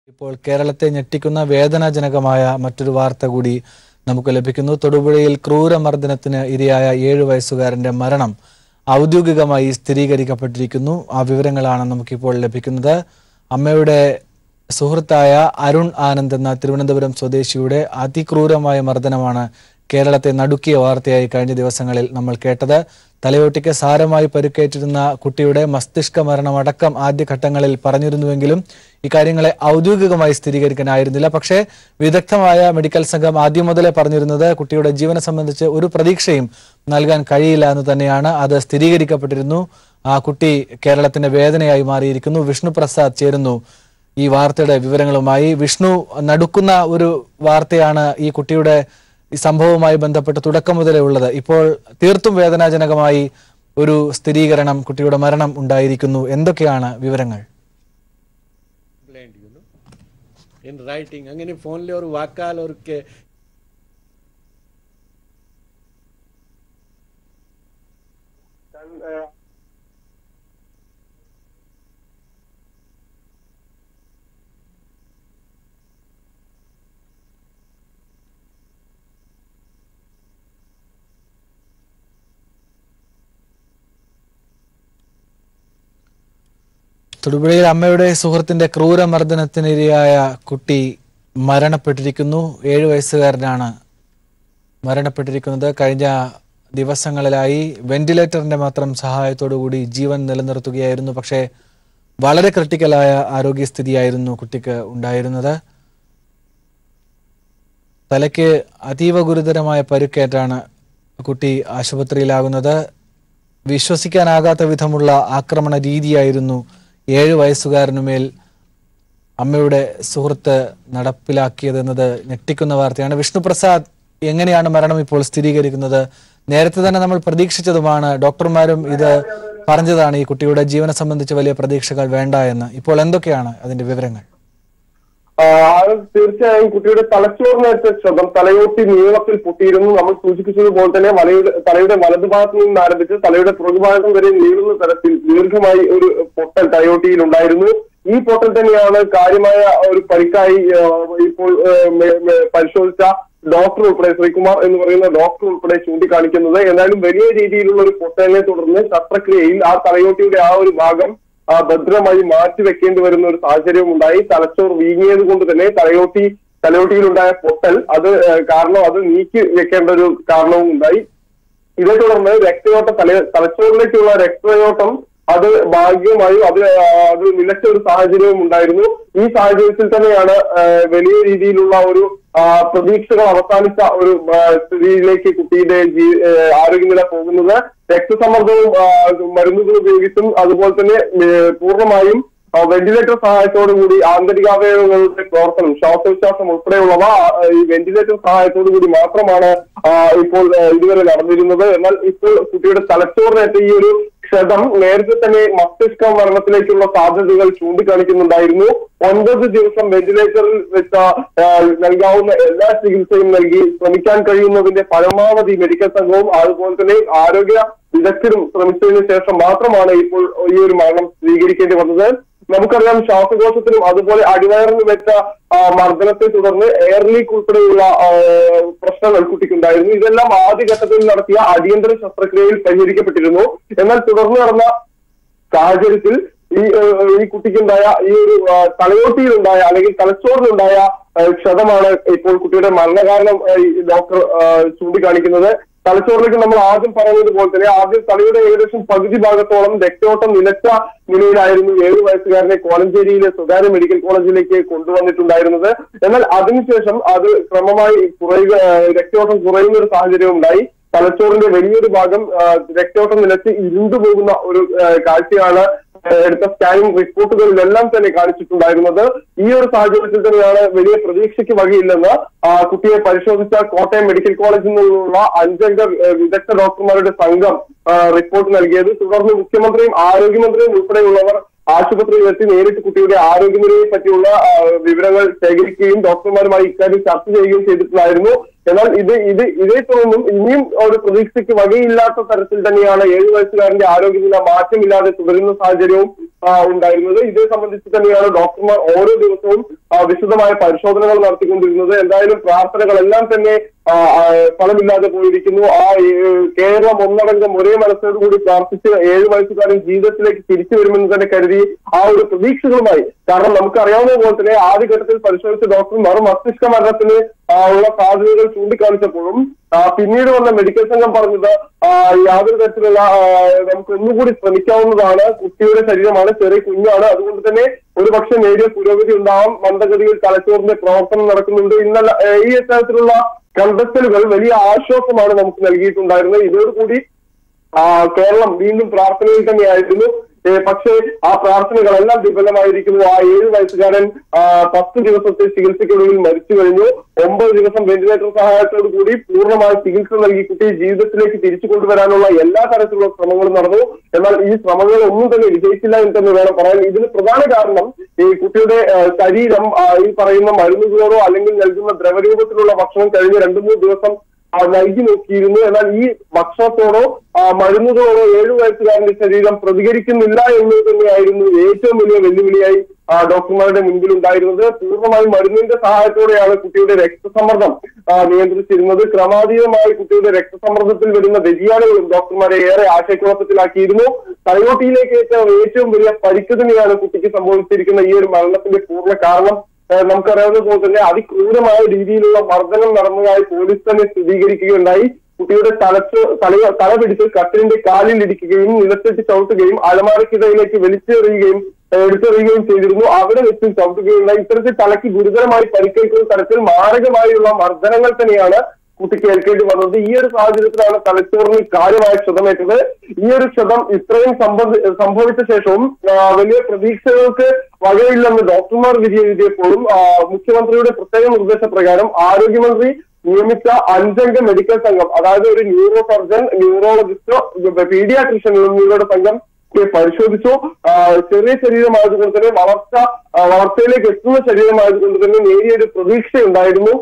ഇപ്പോൾ കേരളത്തെ ഞെട്ടിക്കുന്ന വേദനാജനകമായ മറ്റൊരു വാർത്ത കൂടി നമുക്ക് ലഭിക്കുന്നു തൊടുപുഴയിൽ ക്രൂരമർദ്ദനത്തിന് ഇരയായ ഏഴു വയസ്സുകാരന്റെ മരണം ഔദ്യോഗികമായി സ്ഥിരീകരിക്കപ്പെട്ടിരിക്കുന്നു ആ വിവരങ്ങളാണ് നമുക്കിപ്പോൾ ലഭിക്കുന്നത് അമ്മയുടെ സുഹൃത്തായ അരുൺ ആനന്ദ് എന്ന തിരുവനന്തപുരം സ്വദേശിയുടെ അതിക്രൂരമായ മർദ്ദനമാണ് കേരളത്തെ നടുക്കിയ വാർത്തയായി കഴിഞ്ഞ ദിവസങ്ങളിൽ നമ്മൾ കേട്ടത് തലയോട്ടിക്ക് സാരമായി പരുക്കേറ്റിരുന്ന കുട്ടിയുടെ മസ്തിഷ്ക മരണമടക്കം ആദ്യഘട്ടങ്ങളിൽ പറഞ്ഞിരുന്നുവെങ്കിലും ഇക്കാര്യങ്ങളെ ഔദ്യോഗികമായി സ്ഥിരീകരിക്കാനായിരുന്നില്ല പക്ഷേ വിദഗ്ധമായ മെഡിക്കൽ സംഘം ആദ്യം മുതലേ പറഞ്ഞിരുന്നത് കുട്ടിയുടെ ജീവനെ സംബന്ധിച്ച് ഒരു പ്രതീക്ഷയും നൽകാൻ കഴിയില്ല എന്ന് തന്നെയാണ് അത് സ്ഥിരീകരിക്കപ്പെട്ടിരുന്നു ആ കുട്ടി കേരളത്തിന്റെ വേദനയായി മാറിയിരിക്കുന്നു വിഷ്ണു പ്രസാദ് ചേരുന്നു ഈ വാർത്തയുടെ വിവരങ്ങളുമായി വിഷ്ണു നടുക്കുന്ന ഒരു വാർത്തയാണ് ഈ കുട്ടിയുടെ ഈ സംഭവവുമായി ബന്ധപ്പെട്ട് തുടക്കം മുതലേ ഉള്ളത് ഇപ്പോൾ തീർത്തും വേദനാജനകമായി ഒരു സ്ഥിരീകരണം കുട്ടിയുടെ മരണം ഉണ്ടായിരിക്കുന്നു എന്തൊക്കെയാണ് വിവരങ്ങൾ complaint, you know, in writing. അങ്ങനെ ഫോണിൽ ഒരു വാക്കാൽ ഒരു കെ- തൊടുപുഴയിൽ അമ്മയുടെ സുഹൃത്തിന്റെ ക്രൂരമർദ്ദനത്തിനിരയായ കുട്ടി മരണപ്പെട്ടിരിക്കുന്നു ഏഴു വയസ്സുകാരനാണ് മരണപ്പെട്ടിരിക്കുന്നത് കഴിഞ്ഞ ദിവസങ്ങളിലായി വെന്റിലേറ്ററിന്റെ മാത്രം സഹായത്തോടു കൂടി ജീവൻ നിലനിർത്തുകയായിരുന്നു പക്ഷേ വളരെ ക്രിട്ടിക്കലായ ആരോഗ്യസ്ഥിതിയായിരുന്നു കുട്ടിക്ക് ഉണ്ടായിരുന്നത് തലയ്ക്ക് അതീവ ഗുരുതരമായ പരുക്കേറ്റാണ് കുട്ടി ആശുപത്രിയിലാകുന്നത് വിശ്വസിക്കാനാകാത്ത വിധമുള്ള ആക്രമണ രീതിയായിരുന്നു ഏഴ് വയസ്സുകാരനുമേൽ അമ്മയുടെ സുഹൃത്ത് നടപ്പിലാക്കിയതെന്നത് ഞെട്ടിക്കുന്ന വാർത്തയാണ് വിഷ്ണുപ്രസാദ് എങ്ങനെയാണ് മരണം ഇപ്പോൾ സ്ഥിരീകരിക്കുന്നത് നേരത്തെ തന്നെ നമ്മൾ പ്രതീക്ഷിച്ചതുമാണ് ഡോക്ടർമാരും ഇത് പറഞ്ഞതാണ് ഈ കുട്ടിയുടെ ജീവനെ സംബന്ധിച്ച് വലിയ പ്രതീക്ഷകൾ വേണ്ട എന്ന് ഇപ്പോൾ എന്തൊക്കെയാണ് അതിന്റെ വിവരങ്ങൾ ആ, അത് തീർച്ചയായും കുട്ടിയുടെ തലച്ചോറിനേറ്റ ക്ഷതം തലയോട്ടി നീളത്തിൽ പൊട്ടിയിരുന്നു നമ്മൾ സൂചിപ്പിച്ചതുപോലെ തന്നെ വലയുടെ തലയുടെ വലതുഭാഗത്ത് നിന്ന് ആരംഭിച്ച് തലയുടെ പുറകുഭാഗം വരെ നീളുന്ന തരത്തിൽ ദീർഘമായി ഒരു പൊട്ടൽ തലയോട്ടിയിൽ ഉണ്ടായിരുന്നു ഈ പൊട്ടൽ തന്നെയാണ് കാര്യമായ ഒരു പരിക്കായി ആ, ഇപ്പോൾ ആ, മെ- മെ- പരിശോധിച്ച ഡോക്ടർ ഉൾപ്പെടെ ശ്രീകുമാർ എന്ന് പറയുന്ന ഡോക്ടർ ഉൾപ്പെടെ ചൂണ്ടിക്കാണിക്കുന്നത് എന്നാലും വലിയ രീതിയിലുള്ള ഒരു പൊട്ടലിനെ തുടർന്ന് ശസ്ത്രക്രിയയിൽ ആ തലയോട്ടിയുടെ ആ ഒരു ഭാഗം ആ ഭദ്രമായി മാറ്റി വെക്കേണ്ടി വരുന്ന ഒരു സാഹചര്യം ഉണ്ടായി തലച്ചോർ വീങ്ങിയത് കൊണ്ട് തന്നെ തലയോട്ടി തലയോട്ടിയിലുണ്ടായ പൊട്ടൽ അത് ഏഹ്, കാരണം അത് നീക്കി വെക്കേണ്ട ഒരു കാരണവും ഉണ്ടായി ഇതേ തുടർന്ന് രക്തയോട്ടം തല തലച്ചോറിലേക്കുള്ള രക്തയോട്ടം അത് ഭാഗ്യമായും അത് ആ, അത് നിലച്ച ഒരു സാഹചര്യവും ഉണ്ടായിരുന്നു ഈ സാഹചര്യത്തിൽ തന്നെയാണ് ആ, വലിയ രീതിയിലുള്ള ഒരു ആ, പ്രതീക്ഷകൾ അവസാനിച്ച ഒരു ആ, സ്ഥിതിയിലേക്ക് കുട്ടിയുടെ ജീ ആ, ആരോഗ്യനില പോകുന്നത് രക്തസമ്മർദ്ദവും ആ, മരുന്നുകൾ ഉപയോഗിച്ചും അതുപോലെ തന്നെ ഏ, പൂർണ്ണമായും ആ, വെന്റിലേറ്റർ സഹായത്തോടു കൂടി ആന്തരികാവയവങ്ങളുടെ പ്രവർത്തനം ശ്വാസോച്ഛ്വാസം ഉൾപ്പെടെയുള്ളവ ആ, ഈ വെന്റിലേറ്റർ സഹായത്തോടു കൂടി മാത്രമാണ് ആ, ഇപ്പോൾ ആ, ഇതുവരെ നടന്നിരുന്നത് എന്നാൽ ഇപ്പോൾ കുട്ടിയുടെ തലച്ചോറിനേറ്റ ഈ ഒരു ക്ഷതം നേരത്തെ തന്നെ മസ്തിഷ്ക മരണത്തിലേക്കുള്ള സാധ്യതകൾ ചൂണ്ടിക്കാണിക്കുന്നുണ്ടായിരുന്നു ഒൻപത് ദിവസം വെന്റിലേറ്ററിൽ വെച്ച ആ, നൽകാവുന്ന എല്ലാ ചികിത്സയും നൽകി ശ്രമിക്കാൻ കഴിയുന്നതിന്റെ പരമാവധി മെഡിക്കൽ സംഘവും അതുപോലെ തന്നെ ആരോഗ്യ വിദഗ്ധരും ശ്രമിച്ചതിന് ശേഷം മാത്രമാണ് ഇപ്പോൾ ഈ ഒരു മരണം സ്വീകരിക്കേണ്ടി വന്നത് നമുക്കറിയാം ശ്വാസകോശത്തിനും അതുപോലെ അടിവയറിനും വെച്ച ആ, മർദ്ദനത്തെ തുടർന്ന് എയർ ലീക്ക് ഉൾപ്പെടെയുള്ള ആ, പ്രശ്നങ്ങൾ കുട്ടിക്കുണ്ടായിരുന്നു ഇതെല്ലാം ആദ്യഘട്ടത്തിൽ നടത്തിയ അടിയന്തര ശസ്ത്രക്രിയയിൽ പരിഹരിക്കപ്പെട്ടിരുന്നു എന്നാൽ തുടർന്ന് നടന്ന സാഹചര്യത്തിൽ ഈ ഏഹ്, ഈ കുട്ടിക്കുണ്ടായ ഈ ഒരു ആ, തലയോട്ടിയിലുണ്ടായ അല്ലെങ്കിൽ തലച്ചോറിലുണ്ടായ ആ, ക്ഷതമാണ് ഇപ്പോൾ കുട്ടിയുടെ മരണകാരണം ആ, ഈ ഡോക്ടർ ആ, ചൂണ്ടിക്കാണിക്കുന്നത് തലച്ചോറിലേക്ക് നമ്മൾ ആദ്യം പറഞ്ഞതുപോലെ തന്നെ ആദ്യം തലയുടെ ഏകദേശം പകുതി ഭാഗത്തോളം രക്തയോട്ടം നിലച്ച നിലയിലായിരുന്നു ഏഴു വയസ്സുകാരനെ കോലഞ്ചേരിയിലെ സ്വകാര്യ മെഡിക്കൽ കോളേജിലേക്ക് കൊണ്ടുവന്നിട്ടുണ്ടായിരുന്നത് എന്നാൽ അതിനുശേഷം അത് ക്രമമായി കുറയുക ആ, രക്തയോട്ടം കുറയുന്ന ഒരു സാഹചര്യം ഉണ്ടായി തലച്ചോറിന്റെ വലിയൊരു ഭാഗം ആ, രക്തയോട്ടം നിലച്ച് ഇരുണ്ടു പോകുന്ന ഒരു ആ, കാഴ്ചയാണ് ആ, എടുത്ത സ്കാനിംഗ് റിപ്പോർട്ടുകളിലെല്ലാം തന്നെ കാണിച്ചിട്ടുണ്ടായിരുന്നത് ഈ ഒരു സാഹചര്യത്തിൽ തന്നെയാണ് വലിയ പ്രതീക്ഷയ്ക്ക് വകയില്ലെന്ന് ആ, കുട്ടിയെ പരിശോധിച്ച കോട്ടയം മെഡിക്കൽ കോളേജിൽ നിന്നുള്ള അഞ്ചംഗ ആ, വിദഗ്ധ ഡോക്ടർമാരുടെ സംഘം ആ, റിപ്പോർട്ട് നൽകിയത് തുടർന്ന് മുഖ്യമന്ത്രിയും ആരോഗ്യമന്ത്രിയും ഉൾപ്പെടെയുള്ളവർ ആശുപത്രിയിൽ എത്തി നേരിട്ട് കുട്ടിയുടെ ആരോഗ്യനിലയെ പറ്റിയുള്ള ആ, വിവരങ്ങൾ ശേഖരിക്കുകയും ഡോക്ടർമാരുമായി ഇക്കാര്യം ചർച്ച ചെയ്യുകയും ചെയ്തിട്ടുണ്ടായിരുന്നു എന്നാൽ ഇത് ഇത് ഇതേ തുടർന്നും ഇനിയും ഒരു പ്രതീക്ഷയ്ക്ക് വകയില്ലാത്ത തരത്തിൽ തന്നെയാണ് ഏഴു വയസ്സുകാരന്റെ ആരോഗ്യനില മാറ്റമില്ലാതെ തുടരുന്ന സാഹചര്യവും ആ, ഉണ്ടായിരുന്നത് ഇതേ സംബന്ധിച്ച് തന്നെയാണ് ഡോക്ടർമാർ ഓരോ ദിവസവും ആ, വിശദമായ പരിശോധനകൾ നടത്തിക്കൊണ്ടിരുന്നത് എന്തായാലും പ്രാർത്ഥനകളെല്ലാം തന്നെ ആ, ആ, ഫലമില്ലാതെ പോയിരിക്കുന്നു ആ ഏ, കേരളം ഒന്നടങ്കം ഒരേ മനസ്സോടുകൂടി പ്രാർത്ഥിച്ച് ഏഴു വയസ്സുകാരൻ ജീവിതത്തിലേക്ക് തിരിച്ചു വരുമെന്ന് തന്നെ കരുതി ആ ഒരു പ്രതീക്ഷകളുമായി കാരണം നമുക്കറിയാവുന്ന പോലെ തന്നെ ആദ്യഘട്ടത്തിൽ പരിശോധിച്ച ഡോക്ടർമാർ മസ്തിഷ്ക മരണത്തിന് ആ, ഉള്ള സാധ്യതകൾ ചൂണ്ടിക്കാണിച്ചപ്പോഴും ആ, പിന്നീട് വന്ന മെഡിക്കൽ സംഘം പറഞ്ഞത് ആ, യാതൊരു തരത്തിലുള്ള ആ, നമുക്ക് ഒന്നുകൂടി ശ്രമിക്കാവുന്നതാണ് കുട്ടിയുടെ ശരീരമാണ് ചെറിയ കുഞ്ഞാണ് അതുകൊണ്ട് തന്നെ ഒരു പക്ഷേ നേരിയ പുരോഗതി ഉണ്ടാവാം മന്ദഗതിയിൽ തലച്ചോറിന്റെ പ്രവർത്തനം നടക്കുന്നുണ്ട് ഇന്നലെ ഏ, ഈ തരത്തിലുള്ള കണ്ടെത്തലുകൾ വലിയ ആശ്വാസമാണ് നമുക്ക് നൽകിയിട്ടുണ്ടായിരുന്നത് ഇതോടുകൂടി ആ, കേരളം വീണ്ടും പ്രാർത്ഥനയിൽ തന്നെയായിരുന്നു ഏ, പക്ഷേ ആ പ്രാർത്ഥനകളെല്ലാം വിഫലമായിരിക്കുന്നു ആ ഏഴ് വയസ്സുകാരൻ ആ, പത്ത് ദിവസത്തെ ചികിത്സയ്ക്കൊടുവിൽ മരിച്ചു കഴിഞ്ഞു ഒമ്പത് ദിവസം വെന്റിലേറ്റർ സഹായത്തോടു കൂടി പൂർണ്ണമായ ചികിത്സ നൽകി കുട്ടിയെ ജീവിതത്തിലേക്ക് തിരിച്ചു കൊണ്ടുവരാനുള്ള എല്ലാ തരത്തിലുള്ള ശ്രമങ്ങളും നടന്നു എന്നാൽ ഈ ശ്രമങ്ങൾ ഒന്നും തന്നെ വിജയിച്ചില്ല എന്ന് തന്നെ വേണം പറയാൻ ഇതിന് പ്രധാന കാരണം ഈ കുട്ടിയുടെ ആ, ശരീരം ആ, ഈ പറയുന്ന മരുന്നുകളോടോ അല്ലെങ്കിൽ നൽകുന്ന ദ്രവരൂപത്തിലുള്ള ഭക്ഷണം കഴിഞ്ഞ രണ്ടു മൂന്ന് ദിവസം ആ, നൽകി നോക്കിയിരുന്നു എന്നാൽ ഈ ഭക്ഷണത്തോടോ ആ, മരുന്നുകളോടോ ഏഴു വയസ്സുകാരന്റെ ശരീരം പ്രതികരിക്കുന്നില്ല എന്നത് തന്നെയായിരുന്നു ഏറ്റവും വലിയ വെല്ലുവിളിയായി ആ, ഡോക്ടർമാരുടെ മുൻപിൽ ഉണ്ടായിരുന്നത് പൂർണ്ണമായും മരുന്നിന്റെ സഹായത്തോടെയാണ് കുട്ടിയുടെ രക്തസമ്മർദ്ദം ആ, നിയന്ത്രിച്ചിരുന്നത് ക്രമാതീതമായി കുട്ടിയുടെ രക്തസമ്മർദ്ദത്തിൽ വരുന്ന വ്യതിയാനങ്ങളും ഡോക്ടർമാരെ ഏറെ ആശയക്കുഴപ്പത്തിലാക്കിയിരുന്നു തലയോട്ടിയിലേക്ക് ഏറ്റ ഏറ്റവും വലിയ പരിക്ക് തന്നെയാണ് കുട്ടിക്ക് സംഭവിച്ചിരിക്കുന്ന ഈ ഒരു മരണത്തിന്റെ പൂർണ്ണ കാരണം ഏഹ് നമുക്കറിയാവുന്ന പോലെ തന്നെ അതിക്രൂരമായ രീതിയിലുള്ള മർദ്ദനം നടന്നതായി പോലീസ് തന്നെ സ്ഥിരീകരിക്കുകയുണ്ടായി കുട്ടിയുടെ തലച്ച് തല തല പിടിച്ച് കട്ടിലിന്റെ കാലിൽ ഇടിക്കുകയും നിലത്തിട്ട് ചവിട്ടുകയും അലമാരക്കിടയിലേക്ക് വലിച്ചെറിയുകയും ഏഹ് എടുത്തെറിയുകയും ചെയ്തിരുന്നു അവിടെ വെച്ച് ചവിട്ടുകയുണ്ടായി ഇത്തരത്തിൽ തലയ്ക്ക് ഗുരുതരമായി പരിക്കേൽക്കുന്ന തരത്തിൽ മാരകമായുള്ള മർദ്ദനങ്ങൾ തന്നെയാണ് കുട്ടിക്ക് ഏൽക്കേണ്ടി വന്നത് ഈ ഒരു സാഹചര്യത്തിലാണ് തലച്ചോറിന് കാര്യമായ ക്ഷതമേറ്റത് ഈ ഒരു ക്ഷതം ഇത്രയും സംഭവി സംഭവിച്ച ശേഷവും ആ, വലിയ പ്രതീക്ഷകൾക്ക് വകയില്ലെന്ന് ഡോക്ടർമാർ വിധി എഴുതിയപ്പോഴും ആ, മുഖ്യമന്ത്രിയുടെ പ്രത്യേക നിർദ്ദേശപ്രകാരം ആരോഗ്യമന്ത്രി നിയമിച്ച അഞ്ചംഗ മെഡിക്കൽ സംഘം അതായത് ഒരു ന്യൂറോ സർജൻ ന്യൂറോളജിസ്റ്റോ പീഡിയാട്രിഷ്യൻ എന്നിവരുടെ സംഘം ഒക്കെ പരിശോധിച്ചു ആ, ചെറിയ ശരീരമായതുകൊണ്ട് തന്നെ വളർച്ച ആ, വളർച്ചയിലേക്ക് എത്തുന്ന ശരീരമായതുകൊണ്ട് തന്നെ നേരിയൊരു പ്രതീക്ഷയുണ്ടായിരുന്നു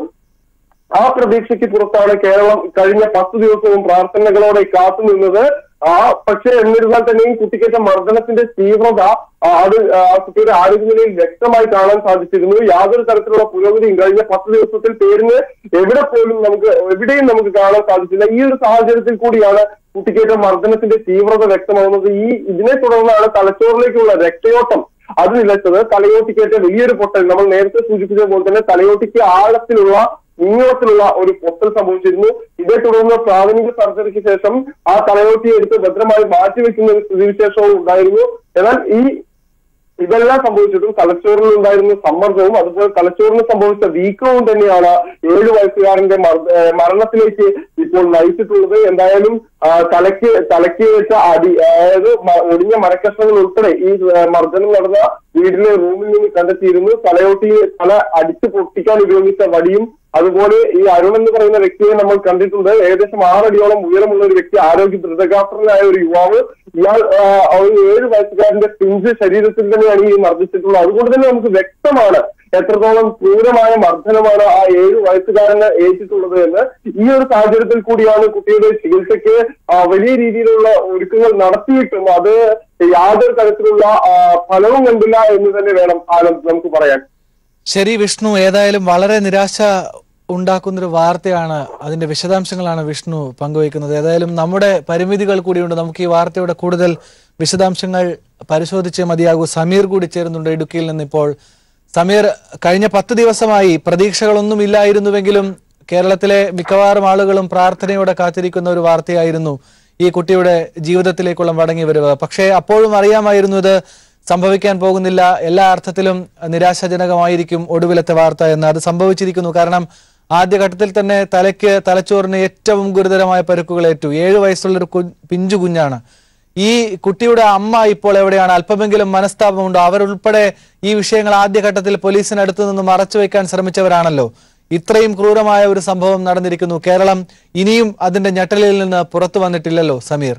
ആ പ്രതീക്ഷയ്ക്ക് പുറത്താണ് കേരളം കഴിഞ്ഞ പത്ത് ദിവസവും പ്രാർത്ഥനകളോടെ കാത്തു നിന്നത് ആ പക്ഷേ എന്നിരുന്നാൽ തന്നെയും കുട്ടിക്കേറ്റ മർദ്ദനത്തിന്റെ തീവ്രത ആ, അത് ആ കുട്ടിയുടെ ആരോഗ്യനിലയിൽ വ്യക്തമായി കാണാൻ സാധിച്ചിരുന്നു യാതൊരു തരത്തിലുള്ള പുരോഗതിയും കഴിഞ്ഞ പത്ത് ദിവസത്തിൽ പേരിന് എവിടെ പോലും നമുക്ക് എവിടെയും നമുക്ക് കാണാൻ സാധിച്ചില്ല ഈ ഒരു സാഹചര്യത്തിൽ കൂടിയാണ് കുട്ടിക്കേറ്റ മർദ്ദനത്തിന്റെ തീവ്രത വ്യക്തമാകുന്നത് ഈ ഇതിനെ തുടർന്നാണ് തലച്ചോറിലേക്കുള്ള രക്തയോട്ടം അത് നിലച്ചത് തലയോട്ടിക്കേറ്റ വലിയൊരു പൊട്ടൽ നമ്മൾ നേരത്തെ സൂചിപ്പിച്ച പോലെ തന്നെ തലയോട്ടിക്ക് ആഴത്തിലുള്ള നീളത്തിലുള്ള ഒരു പൊട്ടൽ സംഭവിച്ചിരുന്നു ഇതേ തുടർന്ന് പ്രാഥമിക സർജറിക്ക് ശേഷം ആ തലയോട്ടിയെ എടുത്ത് ഭദ്രമായി മാറ്റിവെക്കുന്ന ഒരു സ്ഥിതിവിശേഷവും ഉണ്ടായിരുന്നു എന്നാൽ ഈ ഇതെല്ലാം സംഭവിച്ചിട്ടും തലച്ചോറിൽ ഉണ്ടായിരുന്ന സമ്മർദ്ദവും അതുപോലെ തലച്ചോറിന് സംഭവിച്ച വീക്കവും തന്നെയാണ് ഏഴു വയസ്സുകാരന്റെ മർദ്ദ- ഏഹ് മരണത്തിലേക്ക് ഇപ്പോൾ നയിച്ചിട്ടുള്ളത് എന്തായാലും ആ, തലയ്ക്ക് തലയ്ക്ക് വെച്ച അടി അതായത് മ- ഒടിഞ്ഞ മരക്കഷ്ണങ്ങൾ ഉൾപ്പെടെ ഈ ഏഹ് മർദ്ദനം നടന്ന വീടിലെ റൂമിൽ നിന്ന് കണ്ടെത്തിയിരുന്നു തലയോട്ടി തല അടിച്ചു പൊട്ടിക്കാൻ ഉപയോഗിച്ച വടിയും അതുപോലെ ഈ അരുൺ എന്ന് പറയുന്ന വ്യക്തിയെ നമ്മൾ കണ്ടിട്ടുണ്ട് ഏകദേശം ആറടിയോളം ഉയരമുള്ള ഒരു വ്യക്തി ആരോഗ്യ ദൃഢഗാത്രനായ ഒരു യുവാവ് ഇയാൾ ആ, ഒരു ഏഴ് വയസ്സുകാരന്റെ പിഞ്ച് ശരീരത്തിൽ തന്നെയാണ് ഈ മർദ്ദിച്ചിട്ടുള്ളത് അതുകൊണ്ട് തന്നെ നമുക്ക് വ്യക്തമാണ് എത്രത്തോളം ക്രൂരമായ മർദ്ദനമാണ് ആ ഏഴ് വയസ്സുകാരന് ഏറ്റിട്ടുള്ളത് എന്ന് ഈ ഒരു സാഹചര്യത്തിൽ കൂടിയാണ് കുട്ടിയുടെ ചികിത്സയ്ക്ക് ആ, വലിയ രീതിയിലുള്ള ഒരുക്കങ്ങൾ നടത്തിയിട്ടും അത് യാതൊരു തരത്തിലുള്ള ആ, ഫലവും കണ്ടില്ല എന്ന് തന്നെ വേണം ആനന്ദ് നമുക്ക് പറയാൻ ശരി വിഷ്ണു ഏതായാലും വളരെ നിരാശ ഉണ്ടാക്കുന്നൊരു വാർത്തയാണ് അതിന്റെ വിശദാംശങ്ങളാണ് വിഷ്ണു പങ്കുവയ്ക്കുന്നത് ഏതായാലും നമ്മുടെ പരിമിതികൾ കൂടിയുണ്ട് നമുക്ക് ഈ വാർത്തയുടെ കൂടുതൽ വിശദാംശങ്ങൾ പരിശോധിച്ചേ മതിയാകൂ സമീർ കൂടി ചേരുന്നുണ്ട് ഇടുക്കിയിൽ നിന്ന് ഇപ്പോൾ സമീർ കഴിഞ്ഞ പത്ത് ദിവസമായി പ്രതീക്ഷകളൊന്നും ഇല്ലായിരുന്നുവെങ്കിലും കേരളത്തിലെ മിക്കവാറും ആളുകളും പ്രാർത്ഥനയോടെ കാത്തിരിക്കുന്ന ഒരു വാർത്തയായിരുന്നു ഈ കുട്ടിയുടെ ജീവിതത്തിലേക്കുള്ള മടങ്ങി വരവ് പക്ഷേ അപ്പോഴും അറിയാമായിരുന്നു ഇത് സംഭവിക്കാൻ പോകുന്നില്ല എല്ലാ അർത്ഥത്തിലും നിരാശാജനകമായിരിക്കും ഒടുവിലത്തെ വാർത്ത എന്ന് അത് സംഭവിച്ചിരിക്കുന്നു കാരണം ആദ്യഘട്ടത്തിൽ തന്നെ തലയ്ക്ക് തലച്ചോറിന് ഏറ്റവും ഗുരുതരമായ പരുക്കുകളേറ്റു ഏഴു വയസ്സുള്ള ഒരു കു പിഞ്ചു കുഞ്ഞാണ് ഈ കുട്ടിയുടെ അമ്മ ഇപ്പോൾ എവിടെയാണ് അല്പമെങ്കിലും മനസ്താപമുണ്ടോ അവരുൾപ്പെടെ ഈ വിഷയങ്ങൾ ആദ്യഘട്ടത്തിൽ പോലീസിനടുത്തു നിന്ന് മറച്ചു വയ്ക്കാൻ ശ്രമിച്ചവരാണല്ലോ ഇത്രയും ക്രൂരമായ ഒരു സംഭവം നടന്നിരിക്കുന്നു കേരളം ഇനിയും അതിന്റെ ഞെട്ടലിൽ നിന്ന് പുറത്തു വന്നിട്ടില്ലല്ലോ സമീർ